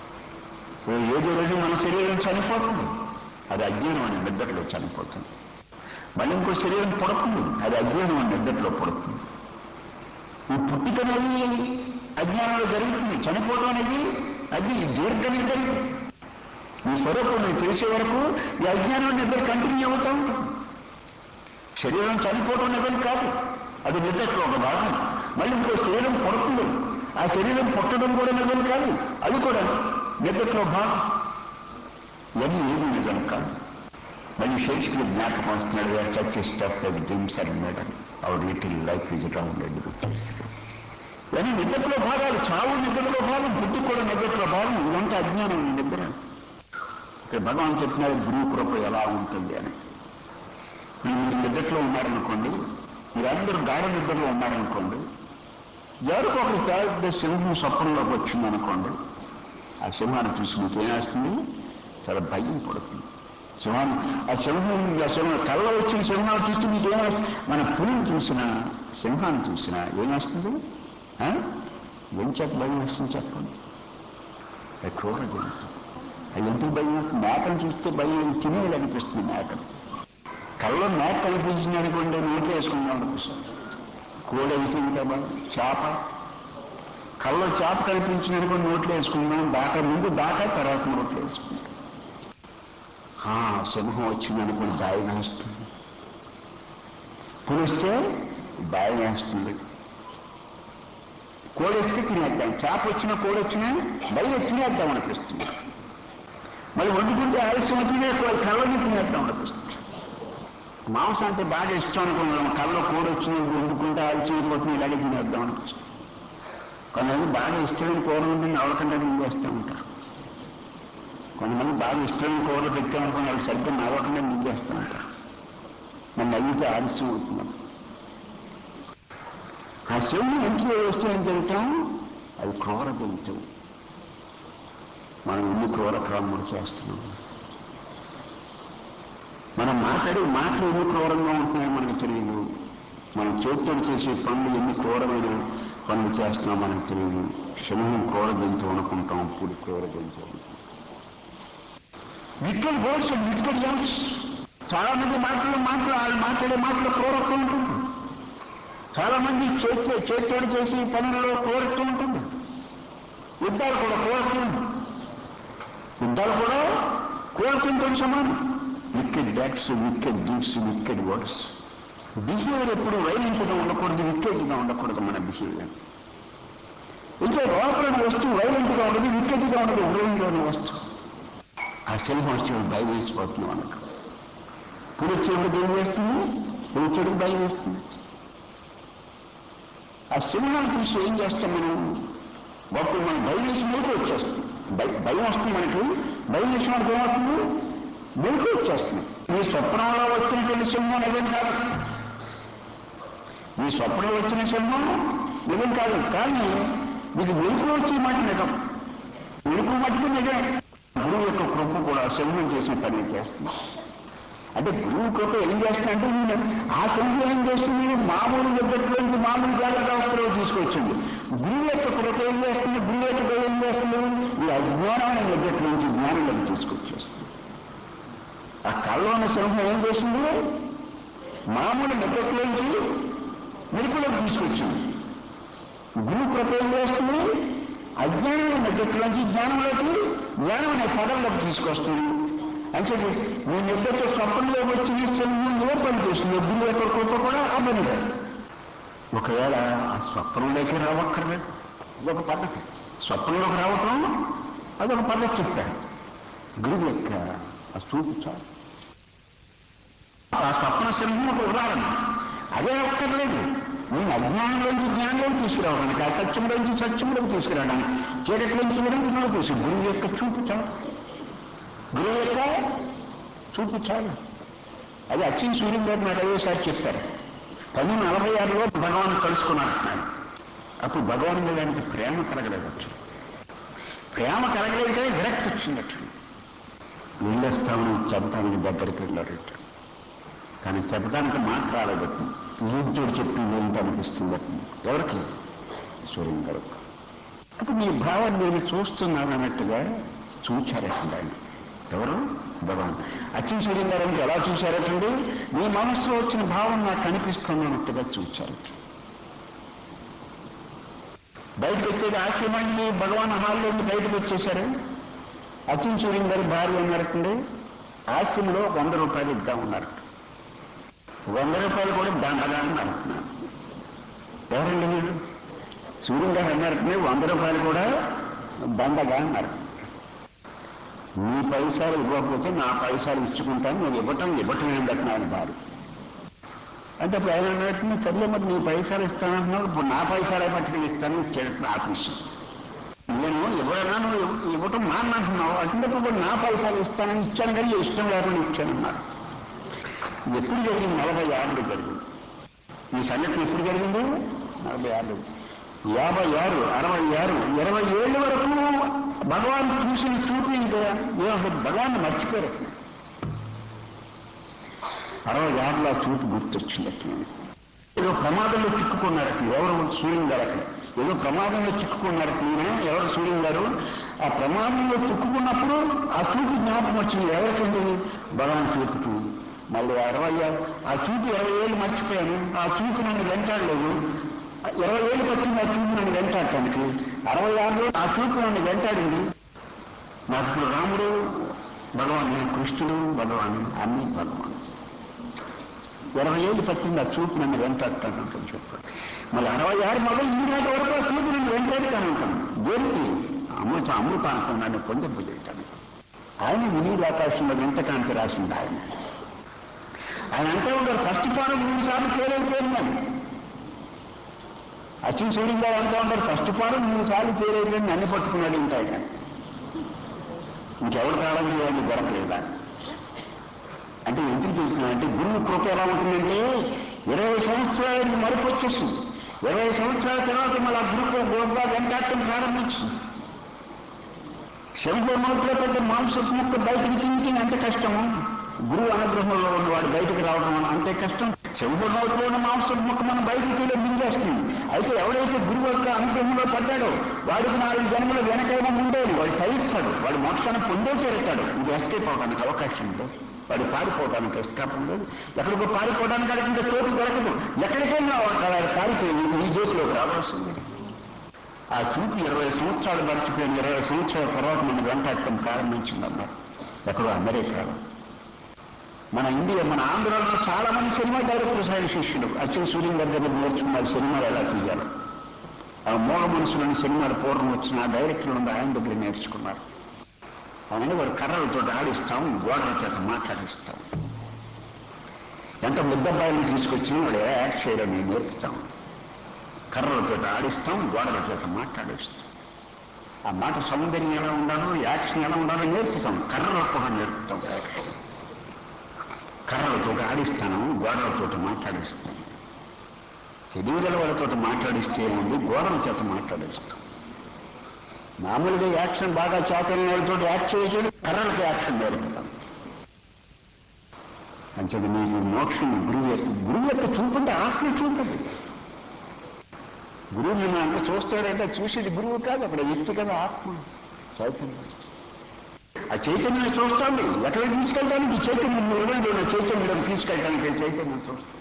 ఏదో రోజు మన శరీరం చనిపోతుంది అది అజ్ఞానం అని నిద్రలో చనిపోతుంది మళ్ళీ ఇంకో శరీరం పుడుతుంది అది అజ్ఞానం అని నిద్రలో పుడుతుంది ఈ పుట్టిక అనేది అజ్ఞానంలో జరుగుతుంది చనిపోవడం అనేది అది దీర్ఘ నిద్ర ఈ స్వరూపం నీకు తెలిసే వరకు ఈ అజ్ఞానం నిద్ర కంటిన్యూ అవుతూ ఉంటుంది శరీరం చనిపోవడం నిజం కాదు అది నిద్రలో ఒక భాగం మళ్ళీ ఇంకో శరీరం పుడుతుంది ఆ శరీరం పుట్టడం కూడా నిజం కాదు అది కూడా నిద్రలో భాగం ఇవన్నీ ఏది నిజం కాదు మళ్ళీ షేక్స్పియర్ జ్ఞాపకం వస్తున్నాడు where such stuff like dreams and made on our little life is rounded ఇవన్నీ నిద్రలో భాగాలు చావు నిద్రలో భాగం బుద్ధి కూడా నిద్రలో భాగం ఇదంతా అజ్ఞానం ఈ నిద్ర ఇక్కడ భగవాన్ చెప్పినారు గురువు కృప ఎలా ఉంటుంది అని మీరు మీరు నిద్రలో ఉన్నారనుకోండి మీరందరూ గాఢ నిద్రలో ఉన్నారనుకోండి ఎవరికి ఒకరు పెద్ద సింహం స్వప్నంలోకి వచ్చిందనుకోండి ఆ సింహాన్ని చూసి మీకు ఏమేస్తుంది చాలా భయం పడుతుంది సింహాన్ని ఆ సింహం ఆ సింహం కళ్ళ వచ్చిన సింహాన్ని చూస్తే మీకు ఏమేస్తుంది మన పులిని చూసిన సింహాన్ని చూసినా ఏమేస్తుంది ఆ? ఏం చేత భయం వేస్తుంది చెప్పండి అది క్రూర జంతువు అది ఎందుకు భయం వేస్తుంది మేకను చూస్తే భయం లేదు, తినేది అనిపిస్తుంది మేకను కళ్ళలో మేక కనిపించింది అనుకోండి నోట్లో వేసుకుందాం అనిపిస్తుంది కోడి అయితే ఇంకా భయం. చేప కళ్ళలో చేప కనిపించింది అనుకోండి నోట్లో వేసుకుందాం దాకా ముందు దాకా తర్వాత నోట్లో వేసుకుందాం ఆ, సింహం వచ్చింది అనుకోండి భయం వేస్తుంది పులిస్తే భయం వేస్తుంది కోడి వస్తే తినేద్దాం చేప వచ్చినా కోడి వచ్చినా బయట తినేద్దాం అనిపిస్తుంది మళ్ళీ వండుకుంటే ఆలస్యం వచ్చినా కళ్ళని తినేద్దాం అనిపిస్తుంది మాంసం అంటే బాగా ఇష్టం అనుకున్నాం కళ్ళలో కూర వచ్చింది వండుకుంటే ఆలస్యం అయిపోతుంది ఇలాగే తినేద్దాం అనిపిస్తుంది కొంతమంది బాగా ఇష్టమైన కూర ఉంటుంది ఎవరికంటే మింగేస్తూ ఉంటారు కొంతమంది బాగా ఇష్టమైన కూరలు పెట్టామనుకుని వాళ్ళు సరిగ్గా నవ్వకుండా మింగేస్తూ ఉంటారు మన నవ్వితే ఆలస్యం అవుతుంది ఆ శివుని ఎందుకు వస్తువు తింటాం అది క్రూర జంతువు మనం ఎన్ని క్రూర క్రమములు చేస్తున్నాం మనం మాట్లాడే మాటలు ఎన్ని క్రూరంగా ఉంటున్నాయో మనకు తెలియదు మనం చేతితో చేసే పనులు ఎన్ని క్రూరమైన పనులు చేస్తున్నాం మనకు తెలియదు సింహం క్రూర జంతువు అనుకుంటాం పులి క్రూర జంతువు అనుకుంటాం wicked words and wicked words చాలా మంది మాట్లాడే మాటలు వాళ్ళు మాట్లాడే మాటలు క్రూరత్వం ఉంటుంది చాలా మంది చేతితో చేతితో చేసే పనులలో క్రూరత్వం ఉంటుంది యుద్ధాలు కూడా క్రూరత్వం యుద్ధాలు కూడా క్రూరత్వంతో సమానం wicked bats wicked deeds wicked words behaviour ఎప్పుడు వైలెంట్గా ఉండకూడదు వికెట్గా ఉండకూడదు మన బిహేవియర్ ఇంకా లోపల వస్తువు వైలెంట్గా ఉండదు వికెట్గా ఉండదు హృదయంగా ఉన్న వస్తువు ఆ సింహం వచ్చేవాడు భయం వేసిపోతున్నాం అన్నట్టు పులిచేవుడు భయం వేస్తుంది పులిచేవుడు భయం వేస్తుంది ఆ సింహాన్ని చూసి ఏం చేస్తాం మనం గొప్ప మనం భయం వేసి మెలకు వచ్చేస్తుంది భయ- భయం వస్తుంది మనకి భయం వేసిన వాడికి ఏమవుతుంది మెలకు వచ్చేస్తుంది ఈ స్వప్నంలో వచ్చినటువంటి సింహం నిజం కాదు ఈ స్వప్నంలో వచ్చిన సింహం నిజం కాదు కానీ మీకు మెలకు వచ్చే మాట నిజం మెలకు మటుకు నిజం గురువు యొక్క కృప కూడా సింహం చేసిన పని చేస్తుంది అంటే గురువు కృప ఏం చేస్తుందంటే నేను ఆ సంఖ్య ఏం చేస్తుంది మామూలు నిద్రలోంచి మామూలు జాగ్రత్త అవస్థలో తీసుకొచ్చింది గురువు యొక్క కృప ఏం చేస్తుంది గురువు యొక్క కృప ఏం చేస్తుంది ఈ అజ్ఞానమైన నిద్రలోంచి జ్ఞానంలోకి తీసుకొచ్చేస్తుంది ఆ కళ్ళలో ఉన్న సింహం ఏం చేసింది మామూలు నిద్రలోంచి మెరుపులోకి తీసుకొచ్చింది గురువు కృప ఏం చేస్తుంది అజ్ఞానమైన నిద్రలోంచి జ్ఞానంలోకి జ్ఞానం అనే పదంలోకి తీసుకొస్తుంది అంటే నీ నిద్రతో స్వప్నంలో వచ్చిన సింహం ఏ పని చేస్తుంది గురువు యొక్క కృప కూడా ఆ పని కాదు ఒకవేళ ఆ స్వప్నంలోకి రావక్కర్లేదు ఇదొక పద్ధతి స్వప్నంలోకి రావటం అదొక పద్ధతి చెప్పారు గురువు యొక్క ఆ చూపు చాలు ఆ స్వప్న సింహం ఒక ఉదాహరణ అదే ఒక్కర్లేదు నేను అజ్ఞానంలోంచి జ్ఞానంలోకి తీసుకురావడానికి ఆ సత్యంలోంచి సత్యంలోకి తీసుకురావడానికి చీకటిలోంచి వెలుగులోకి తీసుకు గురువు యొక్క చూపు చాలు గురువు యొక్క చూపు చాలు అది అచ్చిన సూర్యుని గారు నాకు అదేసారి చెప్పారు పంతొమ్మిది నలభై ఆరులో భగవాన్ కలుసుకున్నారంటున్నాడు అప్పుడు భగవాన్ మీద ఆయనకి ప్రేమ కలగలేదు ప్రేమ కలగలేదు కానీ విరక్తి వచ్చిందట వెళ్ళేస్తామని చెప్పడానికి దగ్గరికి వెళ్ళారట కానీ చెప్పడానికి మాట రాలేదట ఈజోడు చెప్పి ఏంటి అనిపిస్తుంది ఎవరికి సూర్యం గారు అప్పుడు మీ భావాన్ని నేను చూస్తున్నాను అన్నట్టుగా చూచారటండి ఆయన ఎవరు భగవాన్ అచ్చిన సూర్యం గారు అంటే ఎలా చూశారటండి మీ మనసులో వచ్చిన భావం నాకు కనిపిస్తుంది అన్నట్టుగా చూచారట బయటకు వచ్చేది ఆశ్రమానికి భగవాన్ హాల్లోంచి బయటకు వచ్చేశారు అచ్చిన సూర్యం గారి భార్య అన్నారటండి ఆశ్రమంలో వంద రూపాయలు ఇద్దాం ఉన్నారు వంద రూపాయలు కూడా దండగా అని అంటున్నాను ఎవరండి మీరు సూర్యం గారు అన్నారంటే వంద రూపాయలు కూడా దండగా అన్నారు నీ పైసలు ఇవ్వకపోతే నా పైసలు ఇచ్చుకుంటాను నువ్వు ఇవ్వటం ఇవ్వటం ఏంటంటే ఆయన భార్య అంటే అప్పుడు ఆయన అన్నట్టు సర్లే మరి నీ పైసలు ఇస్తానంటున్నావు ఇప్పుడు నా పైసలే పట్టుకుని ఇస్తాను చేస్తున్న ఆఫీసు నేను ఎవరైనా నువ్వు ఇవ్వ- ఇవ్వటం మానంటున్నావు అటువంటిప్పుడు నా పైసలు ఇస్తానని ఇచ్చాను కానీ ఇష్టం లేకుండా ఇచ్చానన్నారు ఇది ఎప్పుడు జరిగింది నలభై ఆరులో జరిగింది ఈ సంఘటన ఎప్పుడు జరిగింది నలభై ఆరు యాభై ఆరు అరవై ఆరు ఇరవై ఏళ్ళ వరకు భగవాన్ చూసిన చూపు ఇంకా ఏమో భగవాన్ మర్చిపోయారు అరవై ఆరులో ఆ చూపు గుర్తొచ్చింది అట్లా ఏదో ప్రమాదంలో చిక్కుకున్నారు అక్కడ ఎవరు సూర్యుని గారు అక్కడ ఏదో ప్రమాదంలో చిక్కుకున్నారు ఈయన ఎవరు సూర్యుని గారు ఆ ప్రమాదంలో చిక్కుకున్నప్పుడు ఆ చూపు జ్ఞాపకం వచ్చింది ఎవరికండి భగవాన్ చూపుకి మళ్ళీ అరవై ఆరు ఆ చూపు ఇరవై ఏళ్ళు మర్చిపోయాను ఆ చూపు నన్ను వెంటాడలేదు ఇరవై ఏళ్ళు వచ్చింది ఆ చూపు నన్ను వెంటాడటానికి అరవై ఆరులో ఆ చూపు నన్ను వెంటాడింది నాకు ఇప్పుడు రాముడు భగవాన్ కృష్ణుడు భగవాన్ అన్ని భగవాన్ ఇరవై ఏళ్ళు పట్టింది ఆ చూపు నన్ను వెంటాడతాను అంటాను చెప్పాడు మళ్ళీ అరవై ఆరు మొదలు ఈ నాటి వరకు ఆ చూపు నన్ను వెంటాడుతాను అంటాను దేనికి అమృత అమృతాంతం నన్ను పొందింపజేయటాను ఆయన వినీల్ ఆకాశంలో వెంటకాంతి రాసింది ఆయన ఆయన అంటే ఉంటారు ఫస్ట్ పానం మూడు సార్లు ఫెయిల్ అయిపోయిందని అచ్చిన సూర్యం గారు అంటూ ఉంటారు ఫస్ట్ పానం మూడు సార్లు ఫెయిల్ అయిపోయింది అన్ని పట్టుకున్నాడు ఇంకా ఆయన ఇంకెవరు కావాలని వాళ్ళు దొరకలేదా అంటే ఎందుకు చెప్తున్నా అంటే గురువు కృప ఎలా ఉంటుందంటే ఇరవై సంవత్సరాలకు మరుపు వచ్చేసింది ఇరవై సంవత్సరాల తర్వాత మళ్ళీ ఆ గురువు గోపుగా వెంటాడటం ప్రారంభించింది శంభోమూర్తిలో పెద్ద మాంసపు ముక్క బయటకు తీసి ఎంత కష్టము గురువు అనుగ్రహంలో ఉన్నవాడు బయటకు రావడం అంతే కష్టం శంభోమూర్తిలో ఉన్న మాంసపు ముక్క మనం బయటకు తీయలే మింగేస్తుంది అయితే ఎవడైతే గురువు యొక్క అనుగ్రహంలో పడ్డాడో వాడికి నాలుగు జన్మల వెనకైనా ఉండేది వాడు తగిస్తాడు వాడు మోక్షాన్ని పొందే తీరుతాడు ఇది ఎస్కేప్ అవడానికి అవకాశం ఉంది వాడు పారిపోవడానికి ఎస్కేప్ ఉండదు ఎక్కడికో పారిపోవడానికి వాడికి ఇంకా చోటు దొరకదు ఎక్కడికైనా వాడు పారిపోయింది ఈ జ్యోతిలోకి రావాల్సింది ఆ చూపు ఇరవై సంవత్సరాలు మర్చిపోయిన ఇరవై సంవత్సరాల తర్వాత మన వెంటాడటం ప్రారంభించిందన్నారు ఎక్కడో అమెరికాలో మన ఇండియా మన ఆంధ్రాలో చాలా మంది సినిమా డైరెక్టర్స్ ఆయన శిష్యులు అచ్చిన సూర్యం దగ్గర నేర్చుకున్నారు సినిమాలు ఎలా తీయాలి ఆ మూల మనసులోని సినిమాలు పూర్వం వచ్చిన ఆ డైరెక్టర్లు ఉంది ఆయన దగ్గర నేర్చుకున్నారు అవును వాడు కర్రలతో ఆడిస్తాం గోడల చేత మాట్లాడిస్తాం ఎంత ముద్దబ్బాయిని తీసుకొచ్చినా వాడు ఎలా యాక్ట్ చేయడం మేము నేర్పుతాం కర్రలతో ఆడిస్తాం గోడల చేత మాట్లాడిస్తాం ఆ మాట సౌందర్యం ఎలా ఉండాలో యాక్షన్ ఎలా ఉండాలో నేర్పుతాం కర్రలకు కూడా నేర్పుతాం కర్రలతో ఆడిస్తాను గోడలతో మాట్లాడిస్తాను తెలివిగల వాళ్ళతో మాట్లాడిస్తే ఏముంది గోడల చేత మాట్లాడిస్తాం మామూలుగా యాక్షన్ బాగా చాకలిన వాళ్ళతో యాక్ట్ చేయడం కర్రలకి యాక్షన్ నేర్పుతాం అంచేది నీకు మోక్షం గురువు యొక్క గురువు యొక్క చూపుంటే ఆత్మ చూపదు గురువు నిన్ను అంత చూస్తాడంటే చూసేది గురువు కాదు అక్కడ వ్యక్తి కదా ఆత్మ చైతన్యం ఆ చైతన్యం చూస్తాండి ఎక్కడ తీసుకెళ్ళడానికి చైతన్యం ఇవ్వండి నా చైతన్యం తీసుకెళ్ళడానికి చైతన్యం చూస్తాను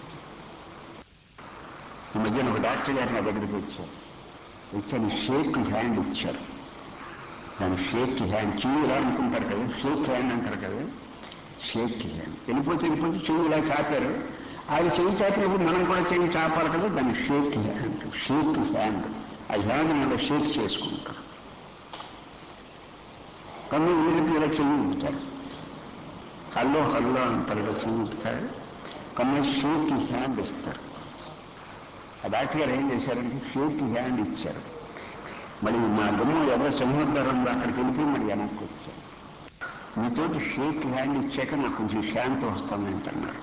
ఈ మధ్యన ఒక డాక్టర్ గారు నా దగ్గరికి వచ్చారు వచ్చాను షేక్ హ్యాండ్ ఇచ్చారు దాని షేక్ హ్యాండ్ చెయ్యి ఇలా అనుకుంటారు కదా షేక్ హ్యాండ్ అంటారు కదా షేక్ హ్యాండ్ వెళ్ళిపోతే వెళ్ళిపోతే చెయ్యి ఇలా చాపారు ఆయన చెయ్యి చాపినప్పుడు మనం కూడా చెయ్యి చాపాలి కదా దాన్ని షేక్ హ్యాండ్ షేక్ హ్యాండ్ ఆ హ్యాండ్ మీద షేక్ చేసుకుంటారు కన్ను వీళ్ళకి ఇలా చెయ్యి ఊపుతారు హల్లో హల్లో అంటారు ఇలా చెయ్యి ఊపుతారు కన్ను షేక్ హ్యాండ్ ఇస్తారు ఆ డాక్టర్ గారు ఏం చేశారంటే షేక్ హ్యాండ్ ఇచ్చారు మరి మా గుమ్మ ఎవరో సింహద్వారం అక్కడికి వెళ్ళిపోయి మరి వెనక్కి వచ్చారు మీతోటి షేక్ హ్యాండ్ ఇచ్చాక నాకు కొంచెం శాంతి వస్తుంది అంటున్నారు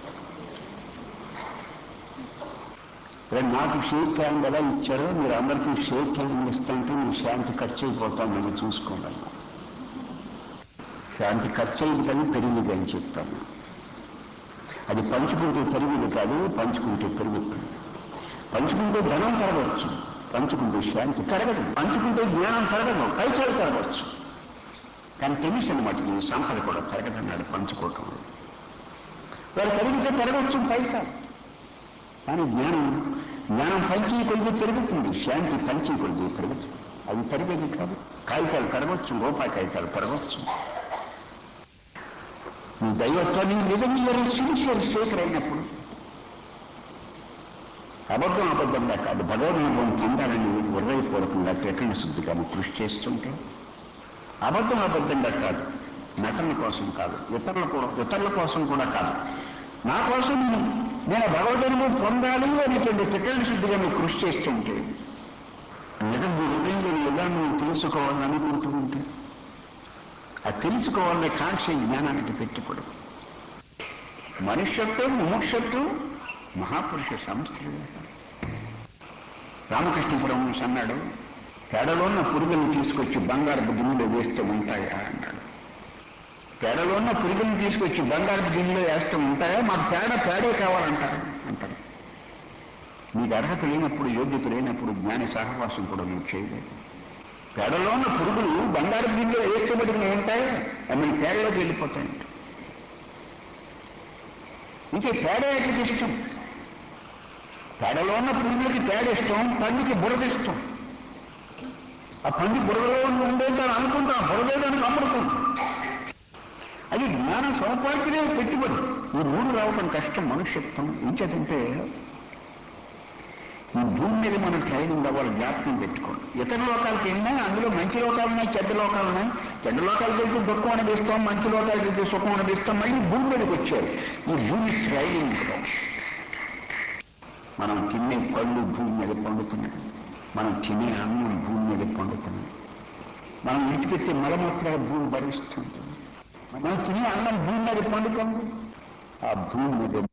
రేపు నాకు షేక్ హ్యాండ్ ఎలా ఇచ్చారో మీరు అందరికీ షేక్ హ్యాండ్ ఇస్తుంటే మీ శాంతి ఖర్చు అయిపోతుందని చూసుకోవాలి శాంతి ఖర్చు అయిందని పెరిగింది అని చెప్తాను అది పంచుకుంటే పెరిగింది కాదు పంచుకుంటే పెరుగుతుంది పంచుకుంటే ధనం పెరగవచ్చు పంచుకుంటే శాంతి పెరగదు పంచుకుంటే జ్ఞానం పెరగదు పైసలు పెరగవచ్చు కానీ తెలుసు అనమాట ఈ సంపద కూడా పెరగదన్నాడు పంచుకోవటం వారు పెరిగితే పెరగవచ్చు పైసా కానీ జ్ఞానం జ్ఞానం పంచి కొద్ది పెరుగుతుంది శాంతి పంచి కొద్ది పెరుగుతుంది అది పెరిగేది కాదు కాగితాలు పెరగవచ్చు రూపాయి కాగితాలు పెరగవచ్చు మీ దైవత్వాన్ని నిజంగా సిన్సియర్ స్వీకర్ అయినప్పుడు అబద్ధం అబద్ధంగా కాదు భగవదనుభవం పొందాలని హృదయపూర్వకంగా త్రికరణ శుద్ధిగా కృషి చేస్తుంటే అబద్ధం అబద్ధంగా కాదు నటన కోసం కాదు ఇతరుల కూడా ఇతరుల కోసం కూడా కాదు నా కోసం నేను భగవదనుభవం పొందాలి అనేటువంటి త్రికరణ శుద్ధిగా నువ్వు కృషి చేస్తుంటే నిజం నీ హృదయంలో ఎలా నువ్వు తెలుసుకోవాలని అనుకుంటూ ఉంటే అది తెలుసుకోవాలనే కాంక్ష జ్ఞానానికి పెట్టుకోవడం మనుష్యత్వం ముముక్షత్వం మహాపురుష సంస్థలు రామకృష్ణపురం అన్నాడు పేడలో ఉన్న పురుగులను తీసుకొచ్చి బంగారపు గిన్నెలో వేస్తే ఉంటాయా అన్నాడు పేడలో ఉన్న పురుగులను తీసుకొచ్చి బంగారపు గిన్నెలో వేస్తే ఉంటాయా మాకు పేడ పేడే కావాలంటారు అంటారు నీకు అర్హత లేనప్పుడు యోగ్యత లేనప్పుడు జ్ఞాన సహవాసం కూడా నువ్వు చేయలేదు పేడలో ఉన్న పురుగులు బంగారు గిన్నెలో వేస్తే మటుకు ఉంటాయి అవి పేడలోకి వెళ్ళిపోతాయి ఇంకే పేడ ఎట్లకి ఇష్టం పేడలో ఉన్న పురుగులకి పేడ ఇష్టం పండుకి బురద ఇష్టం ఆ పండు బురదలో ఉండేదని అనుకుంటాం బురదేదానికి అమృతం అది జ్ఞానం సంపాదించడే పెట్టుబడి ఈ మూడు రావటం కష్టం మనుష్యత్వం ఇంకేదంటే ఈ భూమి మీద మనం ట్రైనింగ్ అవ్వాలి జ్ఞాపకం పెట్టుకోండి ఇతర లోకాలకి వెళ్ళినా అందులో మంచి లోకాలు ఉన్నాయి చెడ్డ లోకాలు ఉన్నాయి చెడ్డ లోకాలకు వెళ్తే దుఃఖం అనిపిస్తాం మంచి లోకాలకు వెళ్తే సుఖం అనిపిస్తాం మళ్ళీ భూమి మీదకి వచ్చారు ఈ భూమి ట్రైనింగ్ మనం తినే పళ్ళు భూమి మీద పండుతున్నాయి మనం తినే అన్నం భూమి మీద పండుతున్నాయి మనం ఇంటికెత్తే మలమూత్రాలు భూమి భరిస్తుంది మనం తినే అన్నం భూమి మీద పండుతుంది ఆ భూమి మీద